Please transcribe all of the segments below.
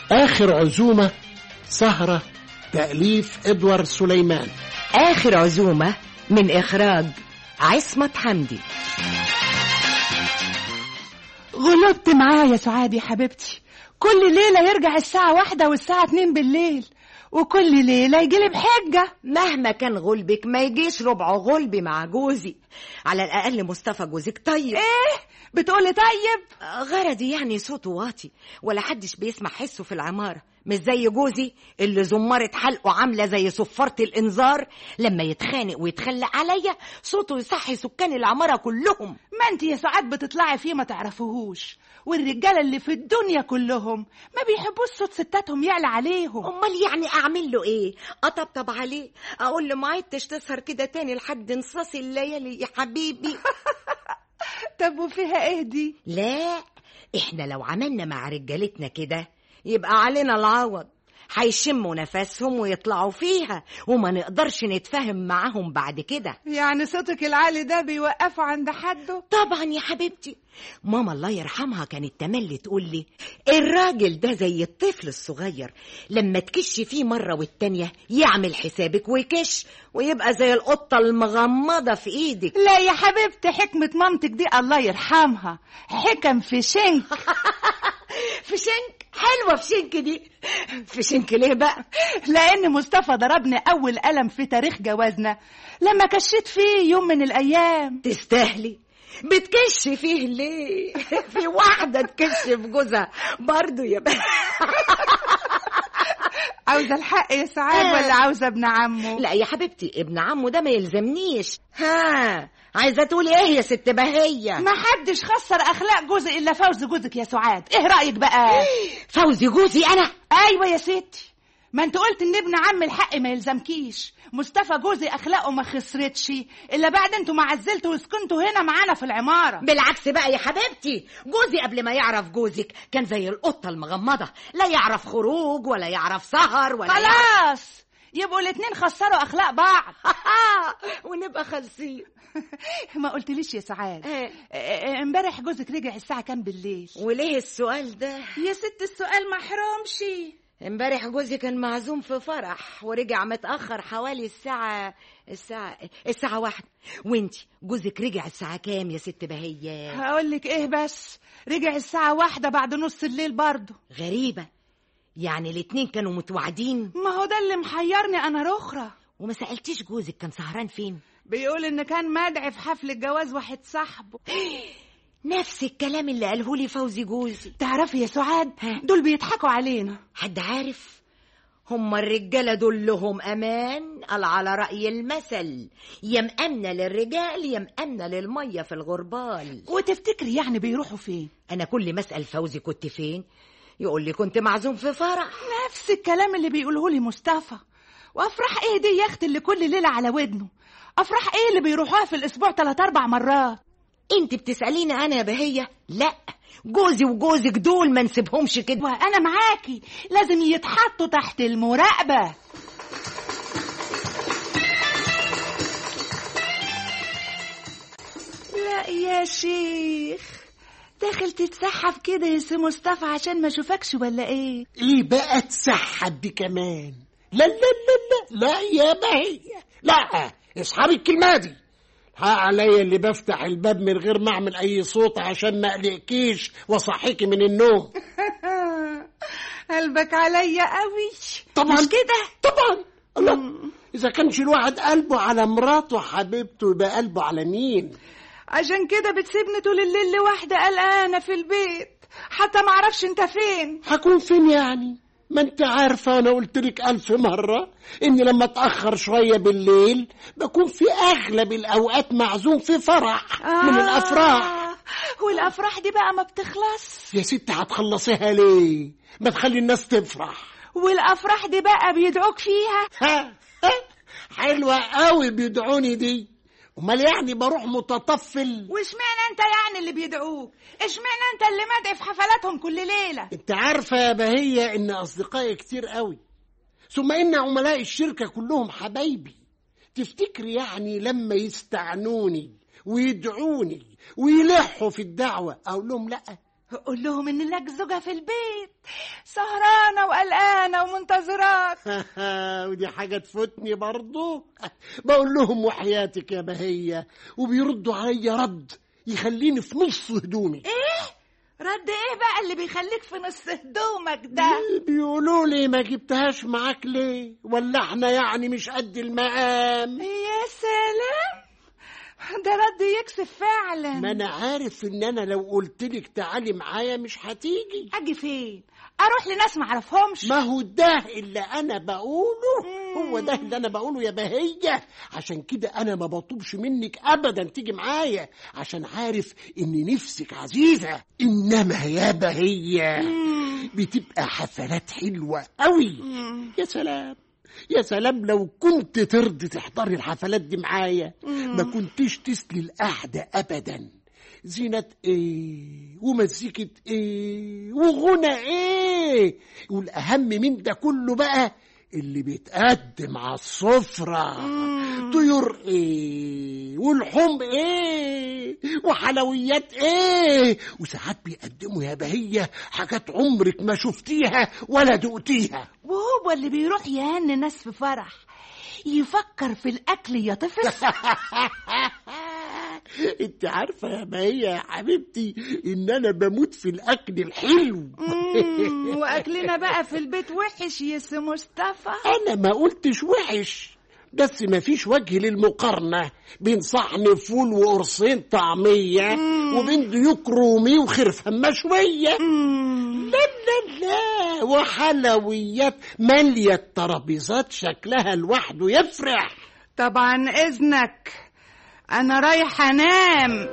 آخر عزومة سهرة تأليف إدوارد سليمان آخر عزومة من إخراج عصمت حمدي غلطت معاه يا سعاد يا حبيبتي كل ليلة يرجع الساعة واحدة والساعة اتنين بالليل وكل ليلة يجيلي بحجة مهما كان غلبك ما يجيش ربع غلبي مع جوزي على الأقل مصطفى جوزك طيب ايه بتقولي طيب غرضي يعني صوته واطي ولا حدش بيسمع حسه في العمارة مش زي جوزي اللي زمرت حلقه عاملة زي صفارة الإنذار لما يتخانق ويتخلق عليا صوته يصحي سكان العمارة كلهم ما انت يا سعاد بتطلعي فيه ما تعرفوهوش والرجالة اللي في الدنيا كلهم ما بيحبوش صوت ستاتهم يعلى عليهم امال يعني اعمل له ايه اطبطب عليه اقول له ما عدتش تسهر كده تاني لحد نصاص الليالي يا حبيبي طب وفيها ايه دي لا احنا لو عملنا مع رجالتنا كده يبقى علينا العوض هيشموا نفسهم ويطلعوا فيها وما نقدرش نتفاهم معاهم بعد كده يعني صوتك العالي ده بيوقفوا عند حده طبعا يا حبيبتي ماما الله يرحمها كانت تملي تقول لي الراجل ده زي الطفل الصغير لما تكش فيه مرة والتانية يعمل حسابك ويكش ويبقى زي القطة المغمضة في ايدك لا يا حبيبتي حكمة مامتك دي الله يرحمها حكم في شنك في شنك حلوة في شنك دي في شنك ليه بقى لأن مصطفى ضربني أول قلم في تاريخ جوازنا لما كشيت فيه يوم من الأيام تستاهلي بتكش فيه ليه في واحدة تكش في جوزها برضو يا بقى عاوزة الحق يا سعاد ولا عاوزة ابن عمه لا يا حبيبتي ابن عمه ده ما يلزمنيش ها عايزة تقولي ايه يا ست بهية ما حدش خسر أخلاق جوزي إلا فوز جوزك يا سعاد إيه رأيك بقى فوزي جوزي انا أيوة يا ستي ما انت قلت ان ابن عم الحق ما يلزمكيش مصطفى جوزي اخلاقه ما خسرتش الا بعد انتوا ما عزلتوا وسكنتوا هنا معانا في العماره بالعكس بقى يا حبيبتي جوزي قبل ما يعرف جوزك كان زي القطة المغمضة لا يعرف خروج ولا يعرف سهر ولا يعرف خلاص يبقوا الاتنين خسروا اخلاق بعض ونبقى خالصين ما قلتليش يا سعاد إيه؟ اه، امبارح جوزك رجع الساعه كام بالليل وليه السؤال ده يا ست السؤال محرمش امبارح جوزي كان معزوم في فرح ورجع متأخر حوالي الساعة الساعة الساعة واحدة وانتي جوزك رجع الساعة كام يا ست بهية هقول لك ايه بس رجع الساعه واحدة بعد نص الليل برضه غريبة يعني الاتنين كانوا متوعدين ما هو ده اللي محيرني انا رخرة وما سألتيش جوزك كان سهران فين بيقول ان كان مدعي في حفل الجواز واحد صاحبه نفس الكلام اللي قاله لي فوزي جوزي تعرفي يا سعاد ها. دول بيضحكوا علينا حد عارف هما الرجالة دول لهم أمان قال على رأي المثل يا مأمنة للرجال يا مأمنة للمية في الغربال وتفتكري يعني بيروحوا فين أنا كل ما أسأل فوزي كنت فين يقول لي كنت معزوم في فرح نفس الكلام اللي بيقوله لي مصطفى وافراح ايه دي يا اختي اللي كل ليله على ودنه افراح ايه اللي بيروحوها في الاسبوع ثلاث اربع مرات انت بتسأليني أنا يا بهية لا جوزي وجوزك دول ما نسيبهمش كده وانا معاكي لازم يتحطوا تحت المراقبه لا يا شيخ داخل تتسحب كده يا سي مصطفى عشان ما اشوفكش ولا ايه ايه بقى تسحب دي كمان لا لا لا لا لا يا بهية لا اصحابي الكلمة دي ها عليا اللي بفتح الباب من غير ما اعمل اي صوت عشان ما اقلقكيش واصحيكي من النوم قلبك عليا قوي طبعا مش كده طبعا الله اذا كانش الواحد قلبه على مراته حبيبته يبقى قلبه على مين عشان كده بتسيبني طول الليل لوحدة قلقانة في البيت حتى ما اعرفش انت فين هكون فين يعني ما انت عارفة انا قلت لك الف مرة اني لما اتأخر شوية بالليل بكون في اغلب الاوقات معزوم في فرح من الافراح والافراح دي بقى ما بتخلص يا ست هتخلصيها ليه ما تخلي الناس تفرح والافراح دي بقى بيدعوك فيها ها ها حلوة قوي بيدعوني دي امال يعني بروح متطفل واشمعنى انت يعني اللي بيدعوك اشمعنى انت اللي مدعي في حفلاتهم كل ليلة انت عارفة يا بهية ان اصدقائي كتير قوي ثم ان عملاء الشركة كلهم حبايبي تفتكري يعني لما يستعنوني ويدعوني ويلحوا في الدعوة اقول لهم لا قول لهم ان لك زوجة في البيت سهرانة وقلقانة ومنتظراك ودي حاجة تفوتني برضو بقول لهم وحياتك يا بهية وبيردوا عليا رد يخليني في نص هدومي ايه رد ايه بقى اللي بيخليك في نص هدومك ده بيقولوا لي ما جبتهاش معاك ليه ولا احنا يعني مش قد المقام يا سلام ده رد يكسف فعلا ما انا عارف ان انا لو قلت لك تعالي معايا مش هتيجي اجي فين اروح لناس معرفهمش ما هو ده اللي انا بقوله هو ده اللي انا بقوله يا بهية عشان كده انا ما بطلبش منك ابدا تيجي معايا عشان عارف ان نفسك عزيزة انما يا بهية بتبقى حفلات حلوة قوي يا سلام يا سلام لو كنت ترضي تحضري الحفلات دي معايا ما كنتش تسلي القعدة ابدا زينة ايه ومزيكة ايه وغنى ايه والاهم من ده كله بقى اللي بيتقدم على السفرة طيور ايه والحم ايه وحلويات ايه وساعات بيقدموا يا بهية حاجات عمرك ما شفتيها ولا دقتيها وهو اللي بيروح يهن ناس في فرح يفكر في الاكل يا طفل انت عارفة يا بهية يا حبيبتي ان انا بموت في الاكل الحلو مم، واكلنا بقى في البيت وحش يا سي مصطفى انا ما قلتش وحش بس ما فيش وجه للمقارنة بين صحن فول وقرصين طعمية وبين ديوك رومي وخرفة مشوية لا لا لا وحلويات مالية الترابيزات شكلها لوحده يفرح طبعا اذنك انا رايحه انام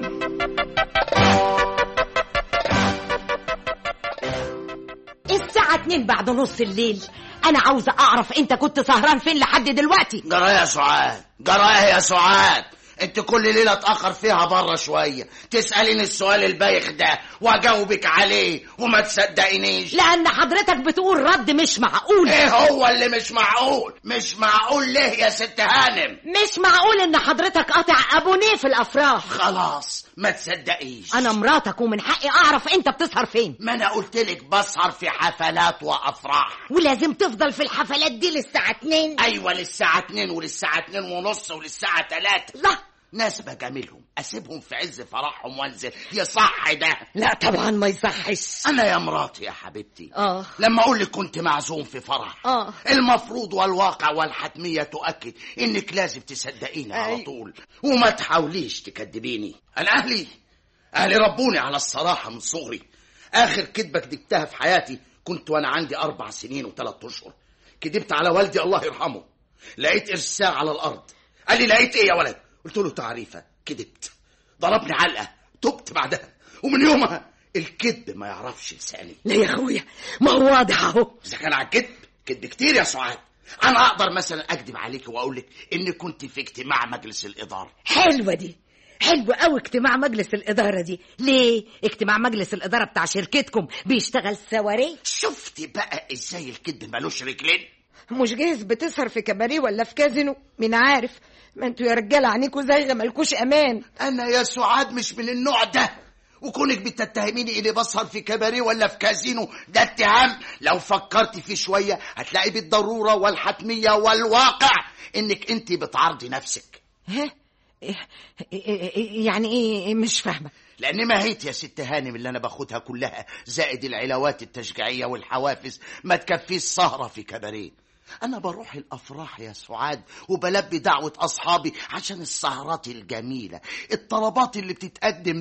الساعة اتنين بعد نص الليل أنا عاوزة أعرف أنت كنت سهران فين لحد دلوقتي جرى يا سعاد جرى يا سعاد انت كل ليله تاخر فيها بره شويه تساليني السؤال البايخ ده واجاوبك عليه وما تصدقينيش لأن حضرتك بتقول رد مش معقول ايه هو اللي مش معقول مش معقول ليه يا ست هانم مش معقول إن حضرتك قاطع أبونيه في الأفراح خلاص ما تصدقيش أنا مراتك ومن حقي أعرف أنت بتسهر فين ما انا قلت لك بسهر في حفلات وافراح ولازم تفضل في الحفلات دي للساعة اتنين ايوه للساعه 2 وللساعه 2 ونص وللساعه 3 لا ناس بجاملهم اسيبهم في عز فرحهم وانزل يصح ده لا طبعا ما يصحش انا يا مراتي يا حبيبتي آه لما اقول لك كنت معزوم في فرح آه. المفروض والواقع والحتميه تؤكد انك لازم تصدقيني على أي. طول وما تحاوليش تكذبيني انا اهلي اهلي ربوني على الصراحه من صغري اخر كذبه كدبتها في حياتي كنت وانا عندي اربع سنين وثلاث اشهر كدبت على والدي الله يرحمه لقيت ارسال على الارض قال لي لقيت ايه يا ولد قلت له تعريفه كدبت ضربني علقه تبت بعدها ومن يومها الكذب ما يعرفش لساني لا يا أخويا ما هو واضح أهو اذا كان على الكذب كذب كتير يا سعاد انا اقدر مثلا اكذب عليك واقول لك اني كنت في اجتماع مجلس الاداره حلوة دي حلوة أوي اجتماع مجلس الإدارة دي ليه؟ اجتماع مجلس الإدارة بتاع شركتكم بيشتغل سواري شفتي بقى ازاي الكذب ملوش رجلين مش جايز بتسهر في كباريه ولا في كازينو مين عارف ما انتوا يا رجاله عينيكوا زايغه مالكوش امان انا يا سعاد مش من النوع ده وكونك بتتهميني اني بسهر في كباريه ولا في كازينو ده اتهام لو فكرت فيه شويه هتلاقي بالضروره والحتميه والواقع انك انت بتعرضي نفسك ها إيه- إيه- يعني ايه مش فاهمه لان ماهيت يا ست هانم اللي انا باخدها كلها زائد العلاوات التشجيعيه والحوافز ما تكفيش سهره في كباريه انا بروح الافراح يا سعاد وبلبي دعوه اصحابي عشان السهرات الجميله الطلبات اللي بتتقدم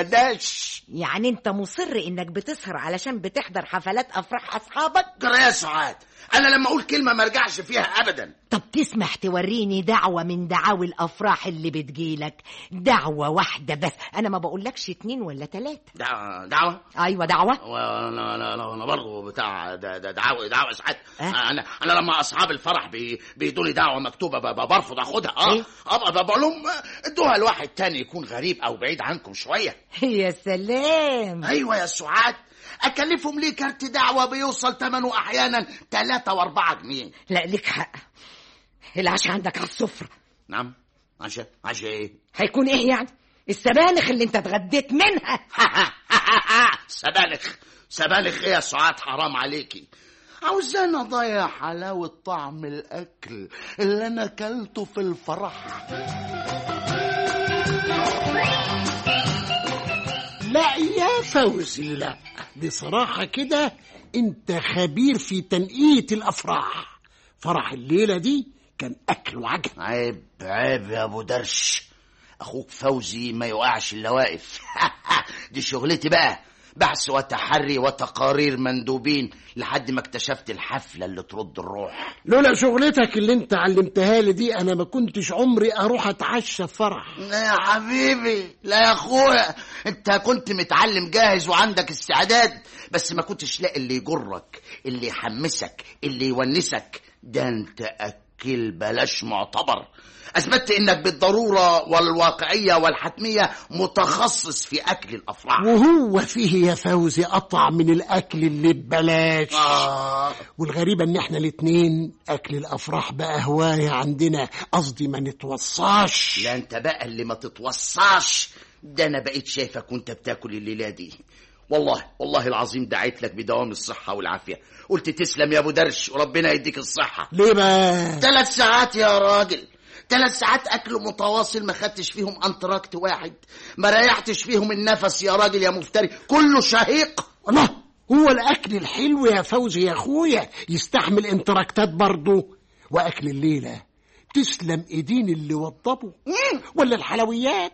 ببلاش يعني انت مصر انك بتسهر علشان بتحضر حفلات افراح اصحابك جرى يا سعاد انا لما اقول كلمه ما ارجعش فيها ابدا طب تسمح توريني دعوة من دعاوي الأفراح اللي بتجيلك دعوة واحدة بس أنا ما بقولكش اتنين ولا تلاتة دعوه دعوه أيوة دعوة وانا انا انا, أنا برضه بتاع دا- دا- دعوه دعوه ساعات أه؟ انا انا لما اصحاب الفرح بي بيدوني دعوه مكتوبه ب- ب- برفض اخدها اه إيه؟ ابقى بقول لهم آه، ادوها لواحد تاني يكون غريب او بعيد عنكم شويه يا سلام ايوه يا سعاد اكلفهم ليه كارت دعوه بيوصل ثمنه احيانا 3 و4 جنيه لا ليك حق العشاء عندك على السفرة نعم عشان عشان ايه هيكون ايه يعني السبانخ اللي انت اتغديت منها سبانخ سبانخ ايه يا سعاد حرام عليكي عاوزانا اضيع حلاوة طعم الأكل اللي أنا أكلته في الفرح لا يا فوزي لا بصراحة كده انت خبير في تنقية الأفراح فرح الليلة دي كان أكل وعجب عيب عيب يا أبو درش أخوك فوزي ما يوقعش إلا واقف دي شغلتي بقى بحث وتحري وتقارير مندوبين لحد ما اكتشفت الحفلة اللي ترد الروح لولا شغلتك اللي انت علمتها لي دي انا ما كنتش عمري اروح اتعشى في فرح لا يا حبيبي لا يا اخويا انت كنت متعلم جاهز وعندك استعداد بس ما كنتش لاقي اللي يجرك اللي يحمسك اللي يونسك ده انت اكل بلاش معتبر اثبتت انك بالضروره والواقعيه والحتميه متخصص في اكل الافراح وهو فيه يا فوزي قطع من الاكل اللي ببلاش آه. والغريبة ان احنا الاتنين اكل الافراح بقى هواية عندنا قصدي ما نتوصاش لا انت بقى اللي ما تتوصاش ده انا بقيت شايفك وانت بتاكل الليله دي والله والله العظيم دعيت لك بدوام الصحه والعافيه قلت تسلم يا ابو درش وربنا يديك الصحه ليه بقى ثلاث ساعات يا راجل ثلاث ساعات اكل متواصل ما خدتش فيهم انتراكت واحد ما ريحتش فيهم النفس يا راجل يا مفتري كله شهيق الله هو الاكل الحلو يا فوزي يا اخويا يستحمل انتراكتات برضه واكل الليلة تسلم ايدين اللي وضبوا ولا الحلويات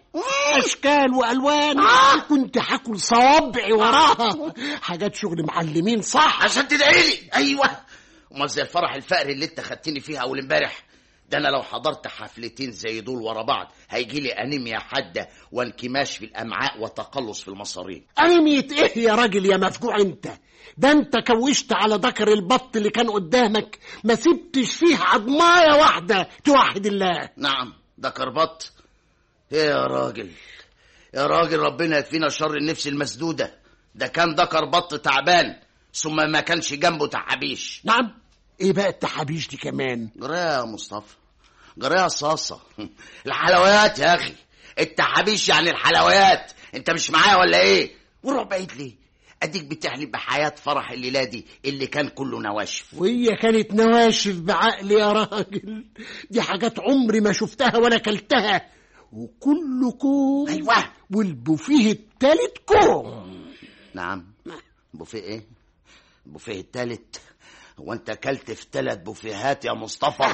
اشكال والوان كنت هاكل صوابعي وراها حاجات شغل معلمين صح عشان تدعي لي ايوه امال زي الفرح الفقري اللي انت خدتني فيها اول امبارح ده انا لو حضرت حفلتين زي دول ورا بعض هيجي لي انيميا حاده وانكماش في الامعاء وتقلص في المصارين أنمية إيه يا راجل يا مفجوع أنت ده أنت كوشت على ذكر البط اللي كان قدامك ما سبتش فيه عضماية واحدة توحد الله نعم ده كربط ايه يا راجل يا راجل ربنا يكفينا شر النفس المسدوده ده كان ده كربط تعبان ثم ما كانش جنبه تعابيش نعم إيه بقى التحابيش دي كمان جرايه يا مصطفى جرايه صاصه الحلويات يا اخي التحابيش يعني الحلويات انت مش معايا ولا ايه وروح بعيد ليه اديك بتحلم بحياه فرح الليله دي اللي كان كله نواشف وهي كانت نواشف بعقل يا راجل دي حاجات عمري ما شفتها ولا كلتها وكله كوم أيوة. والبوفيه التالت كوم نعم بوفيه ايه بوفيه التالت هو انت اكلت في ثلاث بوفيهات يا مصطفى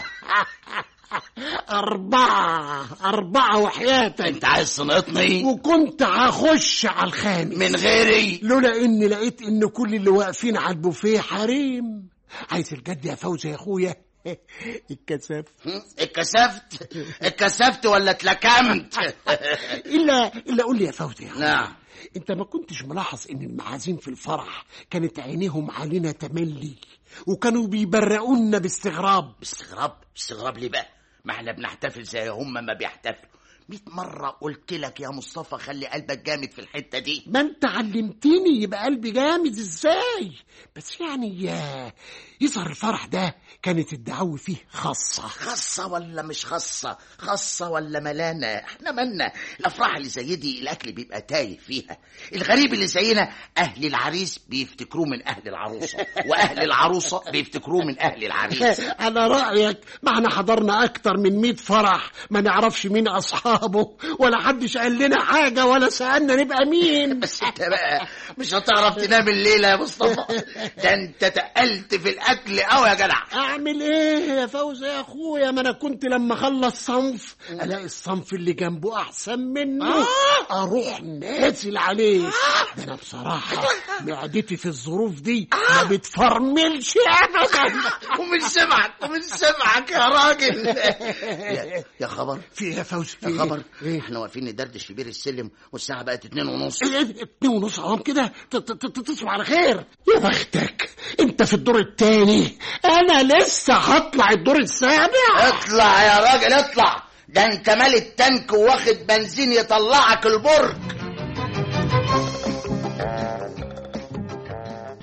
أربعة أربعة وحياتك انت عايز تنقطني وكنت هخش على الخامس من غيري لولا اني لقيت ان كل اللي واقفين على البوفيه حريم عايز الجد يا فوزي يا اخويا الكسف هم؟ اتكسفت اتكسفت ولا اتلكمت الا الا قول لي يا فوزي يا أخويا. نعم انت ما كنتش ملاحظ ان المعازيم في الفرح كانت عينيهم علينا تملي وكانوا بيبرقونا باستغراب باستغراب استغراب ليه بقى ما احنا بنحتفل زي هم ما بيحتفلوا مئة مرة قلت لك يا مصطفى خلي قلبك جامد في الحتة دي ما انت علمتني يبقى قلبي جامد ازاي بس يعني يا يظهر الفرح ده كانت الدعوة فيه خاصة خاصة ولا مش خاصة خاصة ولا ملانة احنا مالنا الافراح اللي زي دي الاكل بيبقى تايه فيها الغريب اللي زينا اهل العريس بيفتكروه من اهل العروسة واهل العروسة بيفتكروه من اهل العريس على رأيك ما احنا حضرنا أكتر من مئة فرح ما نعرفش مين أصحابه ولا حدش قال لنا حاجة ولا سألنا نبقى مين بس انت بقى مش هتعرف تنام الليلة يا مصطفى ده انت تقلت في الاكل قوي يا جدع أعمل إيه يا فوزي يا أخويا ما أنا كنت لما أخلص صنف ألاقي الصنف اللي جنبه أحسن منه أروح نازل عليه ده أنا بصراحة معدتي في الظروف دي ما بتفرملش أبدا ومن سمعك ومن سمعك يا راجل يا, يا خبر في إيه يا فوزي في يا خبر إيه؟ احنا واقفين ندردش في بير السلم والساعة بقت اتنين ونص إيه، اتنين ونص عوام كده ت- ت- ت- تصبح على خير يا بختك انت في الدور التاني انا لسه هطلع الدور السابع اطلع يا راجل اطلع ده انت مال التانك واخد بنزين يطلعك البرج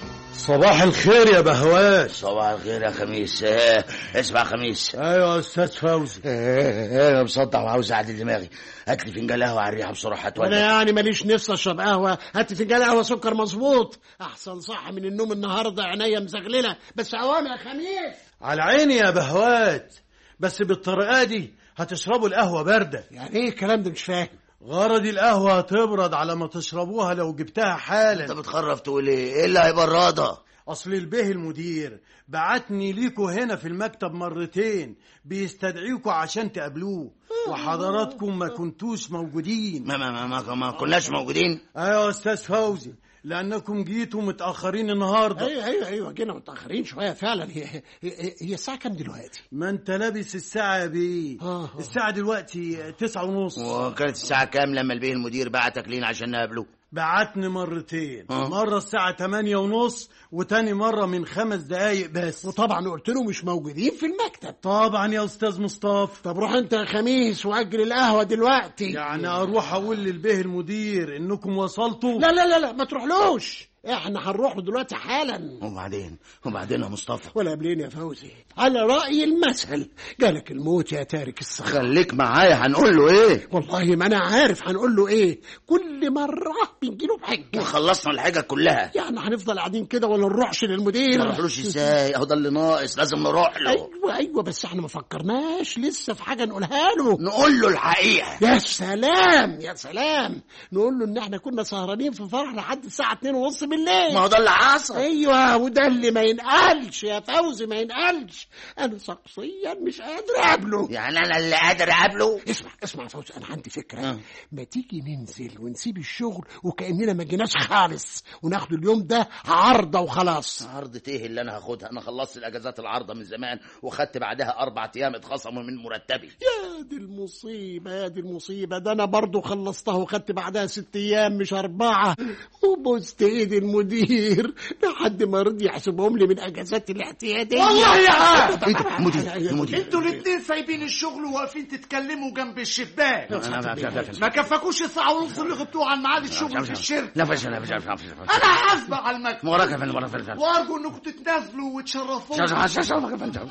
صباح الخير يا بهوات صباح الخير يا خميس آه، اسمع خميس ايوه يا استاذ فوزي آه، انا مصدع وعاوز اعدل دماغي هات لي فنجان قهوه على الريحه بسرعه انا هتولع يعني ماليش نفس اشرب قهوه هات لي فنجان قهوه سكر مظبوط احسن صح من النوم النهارده عينيا مزغلله بس عوام يا خميس على عيني يا بهوات بس بالطريقه دي هتشربوا القهوه بارده يعني ايه الكلام ده مش فاهم غرض القهوه هتبرد على ما تشربوها لو جبتها انت حالا بتخرف تقول ايه ايه اللي هيبردها اصل البيه المدير بعتني ليكوا هنا في المكتب مرتين بيستدعيكوا عشان تقابلوه وحضراتكم ما كنتوش موجودين ما ما ما, ما, ما كناش موجودين ايوه يا استاذ فوزي لانكم جيتوا متاخرين النهارده ايوه ايوه ايوه جينا متاخرين شويه فعلا هي هي, هي الساعه كام دلوقتي ما انت لابس الساعه يا بيه آه. الساعه دلوقتي تسعة ونص وكانت الساعه كام لما البيه المدير بعتك لينا عشان نقابله بعتني مرتين آه. مرة الساعة تمانية ونص وتاني مرة من خمس دقايق بس وطبعا قلت له مش موجودين في المكتب طبعا يا أستاذ مصطفى طب روح انت يا خميس واجل القهوه دلوقتي يعني أروح أقول للبيه المدير إنكم وصلتوا لا لا لا لا ما تروحلوش احنا هنروح له دلوقتي حالا وبعدين وبعدين يا مصطفى ولا قبلين يا فوزي على رأي المثل جالك الموت يا تارك الصخر خليك معايا هنقول له ايه والله ما انا عارف هنقول له ايه كل مرة بنجيله بحجة وخلصنا الحاجه كلها يعني هنفضل قاعدين كده ولا نروحش للمدير ما نروحلوش ازاي اهو ده اللي ناقص لازم نروح له ايوه ايوه بس احنا ما فكرناش لسه في حاجة نقولها له نقول له الحقيقه يا سلام يا سلام نقول له ان احنا كنا سهرانين في فرح لحد الساعة 2 ونص بالليل ما هو ده اللي حصل ايوه وده اللي ما ينقلش يا فوزي ما ينقلش انا شخصيا مش قادر اقابله يعني انا اللي قادر اقابله اسمع اسمع يا فوزي انا عندي فكره آه. ما تيجي ننزل ونسيب الشغل وكاننا ما جيناش خالص وناخد اليوم ده عرضه وخلاص عرضة ايه اللي انا هاخدها انا خلصت الاجازات العارضه من زمان وخدت بعدها اربع ايام اتخصموا من مرتبي يا دي المصيبه يا دي المصيبه ده انا برضو خلصتها وخدت بعدها ست ايام مش اربعه وبوست ايد المدير لحد ما رضي يحسبهم لي من اجازات الاعتياديه والله يا عاد ايه ده المدير المدير انتوا الاتنين سايبين الشغل وواقفين تتكلموا جنب الشباك انا ما- ما- ما- ما كفاكوش الساعة ونص اللي غبتوها عن ميعاد الشغل في الشركة لا فشل لا فشل لا فشل انا حاسبة على المكتب وراك يا فندم وراك يا فندم وارجو انكم تتنازلوا وتشرفوني شوف- شوف- شوف يا فندم.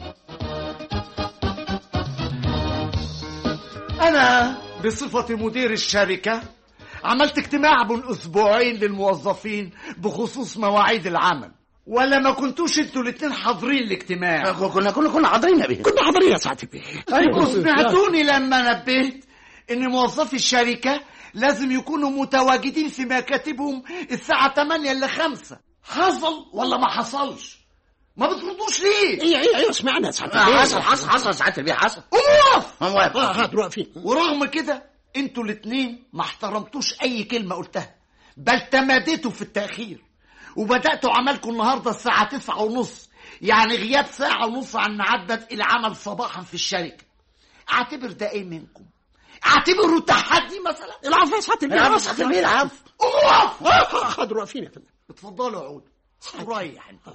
انا بصفتي مدير الشركة عملت اجتماع بين اسبوعين للموظفين بخصوص مواعيد العمل ولا ما كنتوش انتوا الاتنين حاضرين الاجتماع كنا كنا كنا حاضرين يا بيه كنا حاضرين يا سعاده البيه وسمعتوني لما نبهت ان موظفي الشركة لازم يكونوا متواجدين في مكاتبهم الساعة 8 ل 5 حصل ولا ما حصلش ما بتردوش ليه ايوه ايوه ايوه سمعنا يا سعاده البيه حصل حصل حصل ساعات البيه حصل وقف هو واقف. اه هات واقفين ورغم كده انتوا الاتنين ما احترمتوش اي كلمة قلتها بل تماديتوا في التأخير وبدأتوا عملكم النهاردة الساعة تسعة ونص يعني غياب ساعة ونص عن ميعاد بدء العمل صباحا في الشركة اعتبر ده ايه منكم اعتبره تحدي مثلا العفو يا سعاده البيه العفو يا العفو سعادة البيه، العفو. اقف آه، حاضر واقفين يا فندم اتفضلوا عود ريح انت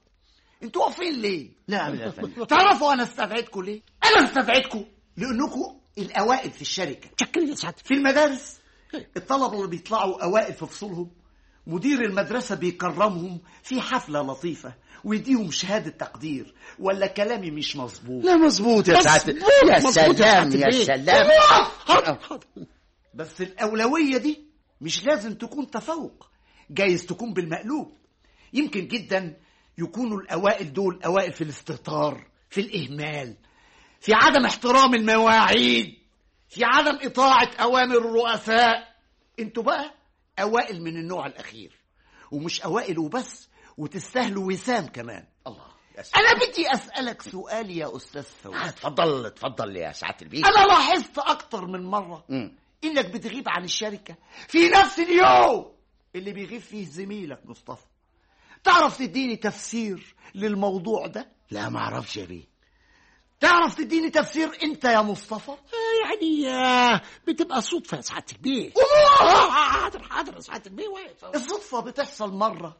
انتوا واقفين ليه لا لا يا فندم تعرفوا انا استدعيتكم ليه انا استدعيتكم لانكم الاوائل في الشركه شكرا يا سعاده في المدارس الطلبة اللي بيطلعوا أوائل في فصولهم مدير المدرسة بيكرمهم في حفلة لطيفة ويديهم شهادة تقدير ولا كلامي مش مظبوط لا مظبوط يا سعادة يا مظبوط يا سلام سعادة يا البيه. سلام حاضر حاضر بس الأولوية دي مش لازم تكون تفوق جايز تكون بالمقلوب يمكن جدا يكونوا الأوائل دول أوائل في الاستهتار في الإهمال في عدم احترام المواعيد في عدم إطاعة أوامر الرؤساء انتوا بقى أوائل من النوع الأخير ومش أوائل وبس وتستاهلوا وسام كمان الله يا سلام أنا بدي أسألك سؤال يا أستاذ فوزي اتفضل اتفضل يا سعادة البيه أنا لاحظت أكتر من مرة مم. إنك بتغيب عن الشركة في نفس اليوم اللي بيغيب فيه زميلك مصطفى تعرف تديني تفسير للموضوع ده لا ما اعرفش يا بيه تعرف تديني تفسير انت يا مصطفى آه، يعني آه، بتبقى صدفه يا سعاده البيه آه، حاضر حاضر يا سعاده البيه واقف الصدفة بتحصل مرة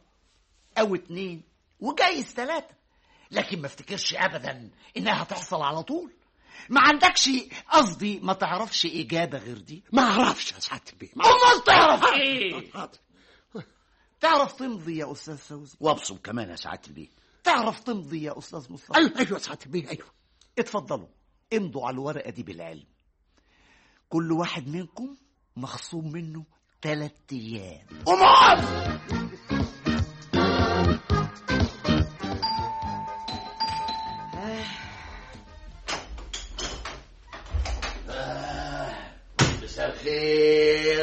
أو اتنين وجايز تلاتة لكن ما افتكرش أبدا إنها هتحصل على طول ما عندكش قصدي ما تعرفش إجابة غير دي ما اعرفش يا سعاده البيه ما أمال تعرف أعرف. إيه حاضر تعرف تمضي يا أستاذ فوزي وابصم كمان يا سعاده البيه تعرف تمضي يا أستاذ مصطفى ايوه ايوه سعاده البيه ايوه اتفضلوا امضوا على الورقة دي بالعلم كل واحد منكم مخصوم منه ثلاث أيام قمار مساء الخير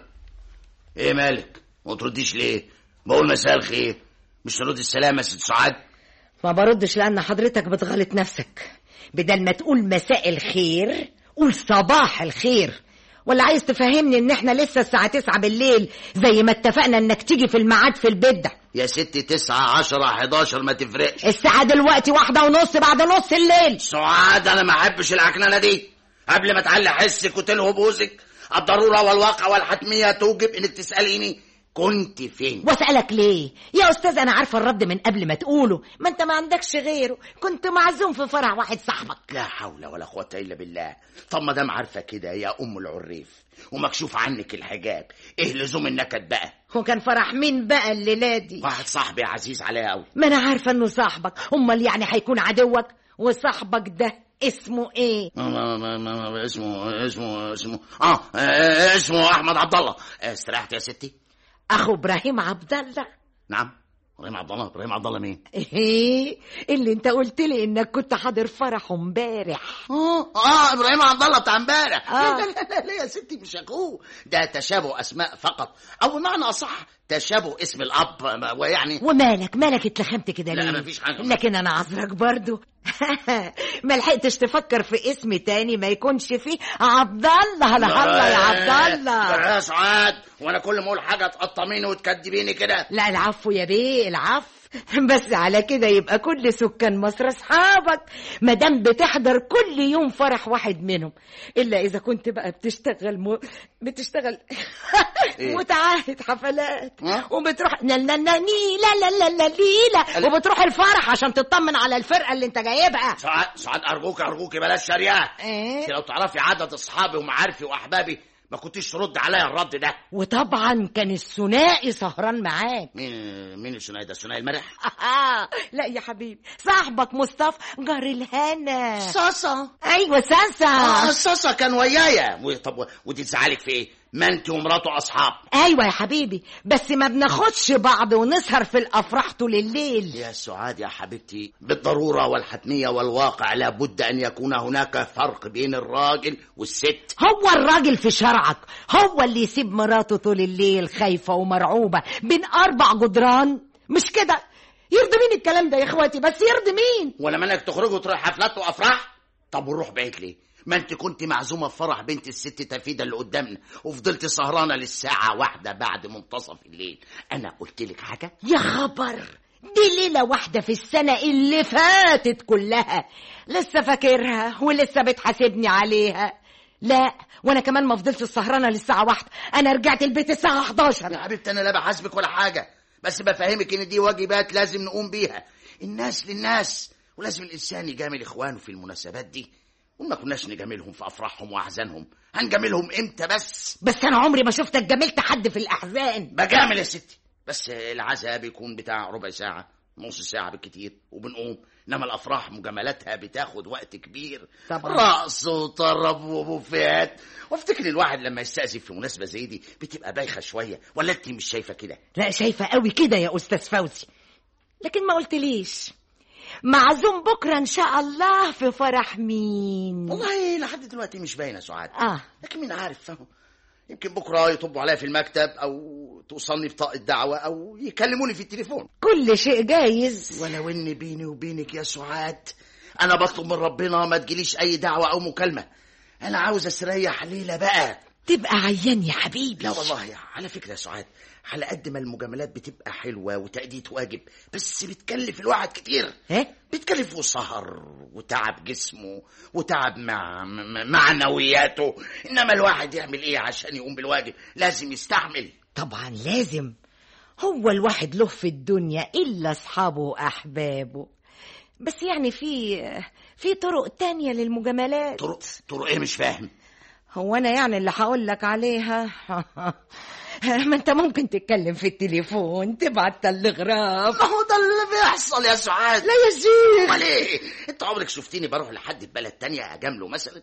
ايه مالك ما ترديش ليه بقول مساء الخير مش ترد السلام يا ست سعاد ما بردش لأن حضرتك بتغلط نفسك بدل ما تقول مساء الخير قول صباح الخير ولا عايز تفهمني ان احنا لسه الساعة تسعة بالليل زي ما اتفقنا انك تيجي في الميعاد في البيت ده يا ستي تسعة عشرة حداشر ما تفرقش الساعة دلوقتي واحدة ونص بعد نص الليل سعاد انا ما احبش العكننه دي قبل ما تعلي حسك وتلهو بوزك الضروره والواقع والحتميه توجب انك تساليني كنت فين واسألك ليه يا أستاذ أنا عارفة الرد من قبل ما تقوله ما أنت ما عندكش غيره كنت معزوم في فرح واحد صاحبك لا حول ولا قوه الا بالله طب ما دام عارفه كده يا ام العريف ومكشوف عنك الحجاب ايه لزوم النكد بقى هو كان فرح مين بقى الليلة دي واحد صاحبي عزيز عليا قوي ما أنا عارفة إنه صاحبك أمال يعني هيكون عدوك وصاحبك ده اسمه إيه ما ما ما ما ما اسمه اسمه اسمه اه آه، اسمه احمد عبد الله آه، استريحت يا ستي أخو إبراهيم عبد الله نعم ابراهيم عبد الله ابراهيم عبد الله مين إيه اللي أنت قلت لي إنك كنت حاضر فرحه امبارح اه اه ابراهيم عبد الله بتاع امبارح آه. لا لا لا لا يا ستي مش اخوه ده تشابه اسماء فقط او بمعنى اصح تشابه اسم الاب ما- ويعني ومالك مالك اتلخمت كده لا، ليه مفيش حاجة. لكن انا عذرك برضو ما لحقتش تفكر في اسم تاني ما يكونش فيه عبد الله لا الله يا عبد الله يا سعاد وانا كل ما اقول حاجه تقطميني وتكدبيني كده لا العفو يا بيه العفو بس على كده يبقى كل سكان مصر اصحابك ما دام بتحضر كل يوم فرح واحد منهم الا اذا كنت بقى بتشتغل م... بتشتغل إيه؟ متعهد حفلات ها؟ وبتروح لا لا لا ني- لا لا لا لا ليلة وبتروح الفرح عشان تطمن على الفرقه اللي انت جايبها سعاد سعاد ارجوك ارجوك بلاش شريعه إيه؟ انت لو تعرفي عدد اصحابي ومعارفي واحبابي ما كنتيش ترد عليا الرد ده وطبعا كان الثنائي سهران معاك مين مين الثنائي ده الثنائي المرح لا يا حبيبي صاحبك مصطفى جار الهنا صاصه ايوه اه ساسا صاصه كان ويايا و- طب و- ودي تزعلك في ايه ما انت ومراته اصحاب ايوه يا حبيبي بس ما بناخدش بعض ونسهر في الافراح طول الليل يا سعاد يا حبيبتي بالضرورة والحتمية والواقع لابد أن يكون هناك فرق بين الراجل والست هو الراجل في شرعك هو اللي يسيب مراته طول الليل خايفه ومرعوبه بين اربع جدران مش كده يرضي مين الكلام ده يا اخواتي بس يرضي مين ولما انك تخرجوا وتروح حفلات وافراح طب ونروح بعيد ليه ما انت كنت معزومة في فرح بنت الست تفيدة اللي قدامنا وفضلت سهرانة للساعة واحدة بعد منتصف الليل أنا قلت لك حاجة يا خبر دي ليلة واحدة في السنة اللي فاتت كلها لسه فاكرها ولسه بتحاسبني عليها لا وانا كمان ما فضلتش سهرانة للساعة واحدة انا رجعت البيت الساعة 11 يا حبيبتي أنا لا بحاسبك ولا حاجة بس بفهمك إن دي واجبات لازم نقوم بيها الناس للناس ولازم الإنسان يجامل إخوانه في المناسبات دي وما كناش نجاملهم في أفراحهم وأحزانهم هنجاملهم إمتى بس بس انا عمري ما شفتك جاملت حد في الاحزان بجامل يا ستي بس العزاء بيكون بتاع ربع ساعة نص ساعة بالكتير وبنقوم انما الافراح مجاملاتها بتاخد وقت كبير طبعا. رقص وطرب وبوفيات وافتكر الواحد لما يستأذن في مناسبة زي دي بتبقى بايخة شوية ولا انت مش شايفة كده لا شايفة قوي كده يا استاذ فوزي لكن ما قلتليش معزوم بكرة ان شاء الله في فرح مين والله لحد دلوقتي مش باينة سعاد اه لكن مين عارف فاهم يمكن بكرة يطبوا عليا في المكتب او توصلني بطاقة دعوة او يكلموني في التليفون كل شيء جايز ولو ان بيني وبينك يا سعاد انا بطلب من ربنا ما تجيليش اي دعوة او مكالمة انا عاوز استريح ليلة بقى تبقى عيان يا حبيبي لا والله يا على فكرة يا سعاد على قد ما المجاملات بتبقى حلوة وتأدية واجب بس بتكلف الواحد كتير ايه بتكلفه سهر وتعب جسمه وتعب مع م- معنوياته انما الواحد يعمل ايه عشان يقوم بالواجب لازم يستحمل طبعا لازم هو الواحد له في الدنيا الا اصحابه واحبابه بس يعني في في طرق تانية للمجاملات طرق طرق ايه مش فاهم هو انا يعني اللي هقول لك عليها ما انت ممكن تتكلم في التليفون تبعت تلغراف ما هو ده اللي بيحصل يا سعاد لا يا شيخ امال ايه انت عمرك شفتيني بروح لحد بلد تانية اجامله مثلا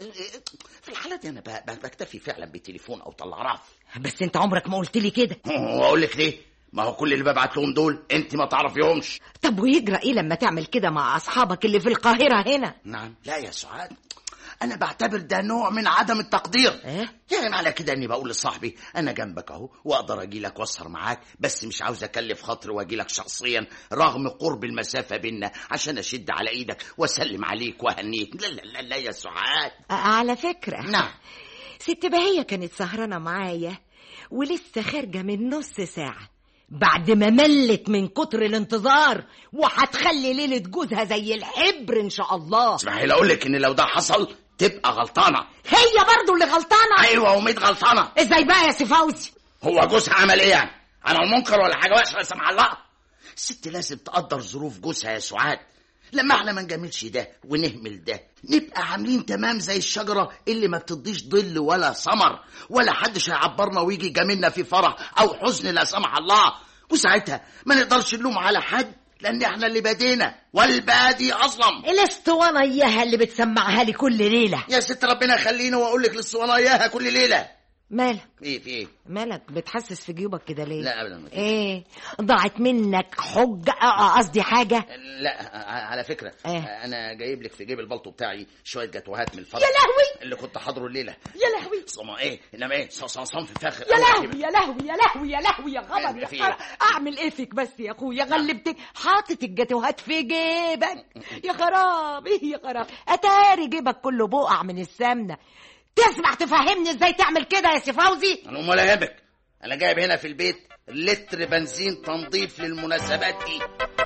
في الحالة دي انا ب- ب- بكتفي فعلا بالتليفون او تلغراف بس انت عمرك ما قلت لي كده واقول لك ليه ما هو كل اللي ببعت لهم دول انت ما تعرفيهمش طب ويجرى ايه لما تعمل كده مع اصحابك اللي في القاهره هنا نعم لا يا سعاد انا بعتبر ده نوع من عدم التقدير ايه يعني معنى كده اني بقول لصاحبي انا جنبك اهو واقدر اجي لك واسهر معاك بس مش عاوز اكلف خاطري واجي لك شخصيا رغم قرب المسافه بينا عشان اشد على ايدك واسلم عليك واهنيك لا لا لا, لا يا سعاد على فكره نعم ست بهية كانت سهرانة معايا ولسه خارجة من نص ساعة بعد ما ملت من كتر الانتظار وهتخلي ليلة جوزها زي الحبر إن شاء الله اسمحي لي اقول لك ان لو ده حصل تبقى غلطانه هي برضو اللي غلطانة ايوه وميت غلطانه ازاي بقى يا سي فوزي هو جوزها عمل ايه يعني انا المنكر ولا حاجه وحشه لا سمح الله الست لازم تقدر ظروف جوزها يا سعاد لما احنا ما نجاملش ده ونهمل ده نبقى عاملين تمام زي الشجره اللي ما بتديش ظل ولا ثمر ولا حدش هيعبرنا ويجي يجاملنا في فرح او حزن لا سمح الله وساعتها ما نقدرش نلوم على حد لان احنا اللي بدينا والبادي اظلم الاسطوانة اياها اللي بتسمعها لي كل ليلة يا ست ربنا يخليني واقول لك للصوانه اياها كل ليله مالك ايه في ايه مالك بتحسس في جيوبك كده ليه لا ابدا ما فيش. ايه ضاعت منك حجة آه، قصدي حاجة لا ع- على فكرة إيه؟ أنا جايب لك في جيب البلطو بتاعي شوية جاتوهات من الفرح يا لهوي اللي كنت حاضره الليلة يا لهوي صما إيه إنما إيه ص- ص- صنف فاخر يا أوي لهوي يا لهوي يا لهوي يا لهوي يا خبر يا في خبر إيه؟ اعمل ايه فيك بس يا اخويا غلبتك حاطط الجاتوهات في جيبك يا خراب ايه يا خراب اتاري جيبك كله بقع من السمنه تسمع تفهمني ازاي تعمل كده يا سي فوزي أنا أمال أهبك أنا جايب هنا في البيت لتر بنزين تنظيف للمناسبات دي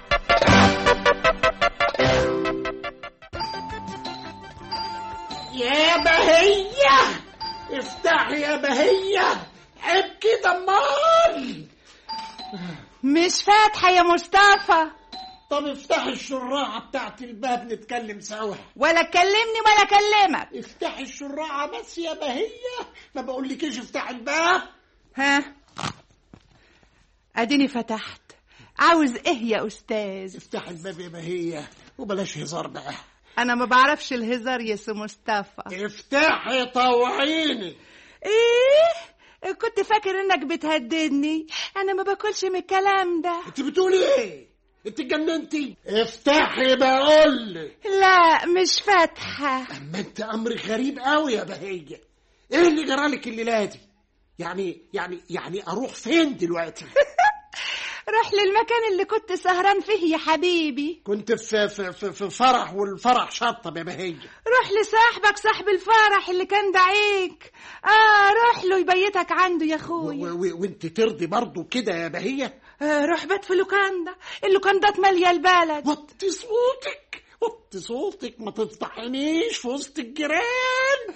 يا بهية افتحي يا بهية عيب كده امال مش فاتحة يا مصطفى طب افتحي الشراعة بتاعت الباب نتكلم سوا ولا تكلمني ولا اكلمك افتحي الشراعة بس يا بهية ما بقولكيش افتحي الباب ها اديني فتحت عاوز ايه يا استاذ افتحي الباب يا بهية وبلاش هزار بقى انا ما بعرفش الهزار يا سي مصطفى افتحي طوعيني ايه كنت فاكر انك بتهددني انا ما باكلش من الكلام ده انت بتقولي ايه انت اتجننتي افتحي بقول لا مش فاتحة اما انت امر غريب قوي يا بهية ايه اللي جرالك الليلة دي يعني يعني يعني اروح فين دلوقتي روح للمكان اللي كنت سهران فيه يا حبيبي كنت في في في, في فرح والفرح شطب يا بهية روح لصاحبك صاحب الفرح اللي كان دعيك اه روح له يبيتك عنده يا و- اخويا و- وانت ترضي برضو كده يا بهية آه روح بات في لوكاندا اللوكاندات مالية البلد وطي صوتك وطي صوتك ما تفضحنيش في وسط الجيران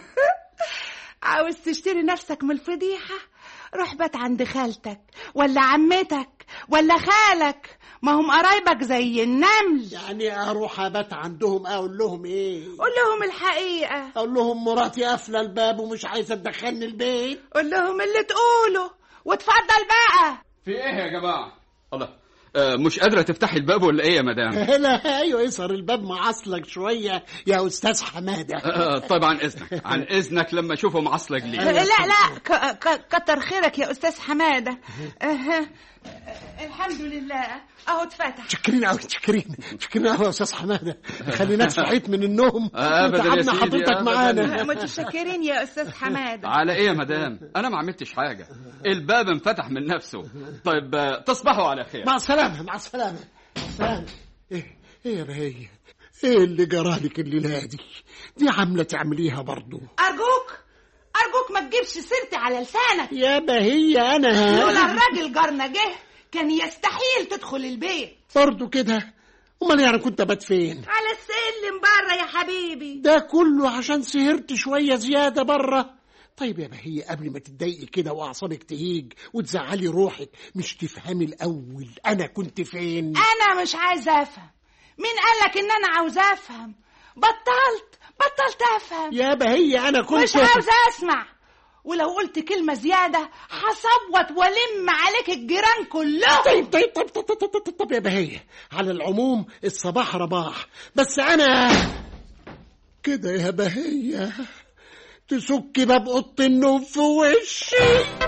عاوز تشتري نفسك من الفضيحة روح بات عند خالتك ولا عمتك ولا خالك ما هم قرايبك زي النمل يعني اروح ابات عندهم اقول لهم ايه قول لهم الحقيقة اقول لهم مراتي قافله الباب ومش عايزه تدخلني البيت قول لهم اللي تقوله وتفضل بقى في ايه يا جماعه الله آه مش قادره تفتحي الباب ولا ايه يا مدام لا ايوه يسهر الباب معصلك شويه يا استاذ حماده آه طيب عن اذنك عن اذنك لما اشوفه معصلك ليه لا لا ك- ك- كتر خيرك يا استاذ حماده أه. الحمد لله اهو اتفتح شكرين قوي شكرين شكرين قوي يا استاذ حماده خليناك صحيت من النوم أبداً يا وتعبنا سيدي، حضرتك أبداً. معانا متشكرين يا استاذ حماده على ايه يا مدام انا ما عملتش حاجه الباب انفتح من نفسه طيب آه، تصبحوا على خير مع السلامه مع السلامه مع السلامه ايه ايه يا بهية ايه اللي جرالك الليله دي دي عامله تعمليها برضو ارجوك ارجوك ما تجيبش سيرتي على لسانك يا بهية انا لولا الراجل جارنا جه كان يستحيل تدخل البيت برضو كده امال يعني كنت ابات فين على السلم بره يا حبيبي ده كله عشان سهرت شويه زياده بره طيب يا بهية قبل ما تتضايقي كده واعصابك تهيج وتزعلي روحك مش تفهمي الاول انا كنت فين انا مش عايزه افهم مين قالك ان انا عاوزه افهم بطلت بطلت افهم يا بهية انا كنت مش عاوزه اسمع ولو قلت كلمة زيادة هصوت والم عليك الجيران كلهم طيب طيب طيب طيب طيب, طيب, طيب, طيب يا بهية على العموم الصباح رباح بس أنا كده يا بهية تسكي باب أوضة النوم في وشي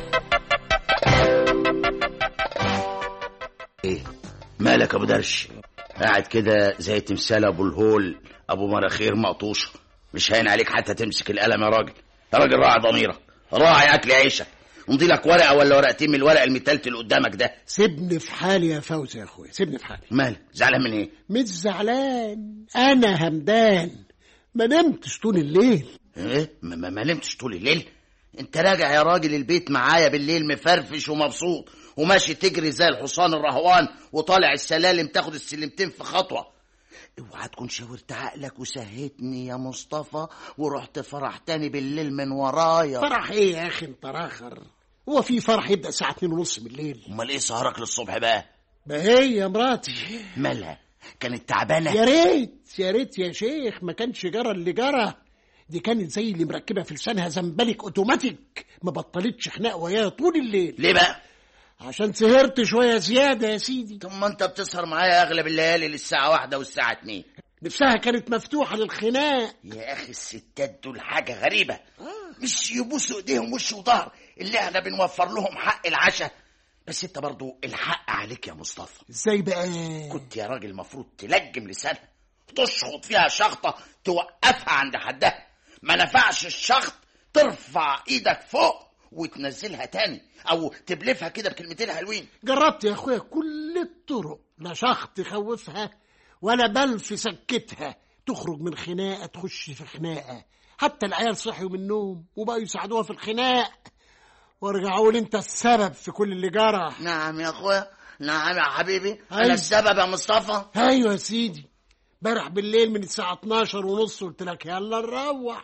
ايه مالك يا ابو درش قاعد كده زي تمثال ابو الهول ابو مراخير مقطوشه مش هين عليك حتى تمسك القلم يا راجل يا راجل راعي ضميرك راعي اكل عيشك امضي لك ورقه ولا ورقتين من الورق المتلت اللي قدامك ده سيبني في حالي يا فوزي يا أخويا سيبني في حالي مالك زعلان من ايه مش زعلان أنا همدان ما نمتش طول الليل ايه ما, ما, ما نمتش طول الليل انت راجع يا راجل البيت معايا بالليل مفرفش ومبسوط وماشي تجري زي الحصان الرهوان وطالع السلالم تاخد السلمتين في خطوه اوعى تكون شاورت عقلك وسهتني يا مصطفى ورحت فرح تاني بالليل من ورايا فرح ايه يا اخي انت راخر هو في فرح يبدا الساعه 2 ونص بالليل امال ايه سهرك للصبح بقى ما هي يا مراتي مالها كانت تعبانه يا ريت يا ريت يا شيخ ما كانش جرى اللي جرى دي كانت زي اللي مركبه في لسانها زنبلك اوتوماتيك ما بطلتش خناق وياها طول الليل ليه بقى عشان سهرت شويه زياده يا سيدي طب ما انت بتسهر معايا اغلب الليالي للساعه واحدة والساعه اتنين نفسها كانت مفتوحه للخناق يا اخي الستات دول حاجه غريبه مش يبوسوا ايديهم وش وظهر اللي احنا بنوفر لهم حق العشاء بس انت برضو الحق عليك يا مصطفى ازاي بقى كنت يا راجل المفروض تلجم لسانها تشخط فيها شخطه توقفها عند حدها ما نفعش الشخط ترفع ايدك فوق وتنزلها تاني او تبلفها كده بكلمتين حلوين جربت يا اخويا كل الطرق لا شخط يخوفها ولا بلف سكتها تخرج من خناقه تخش في خناقه حتى العيال صحيوا من النوم وبقوا يساعدوها في الخناق وارجعوا لي انت السبب في كل اللي جرى نعم يا اخويا نعم يا حبيبي أيوة. انا السبب يا مصطفى ايوه يا سيدي امبارح بالليل من الساعه 12 ونص قلت لك يلا نروح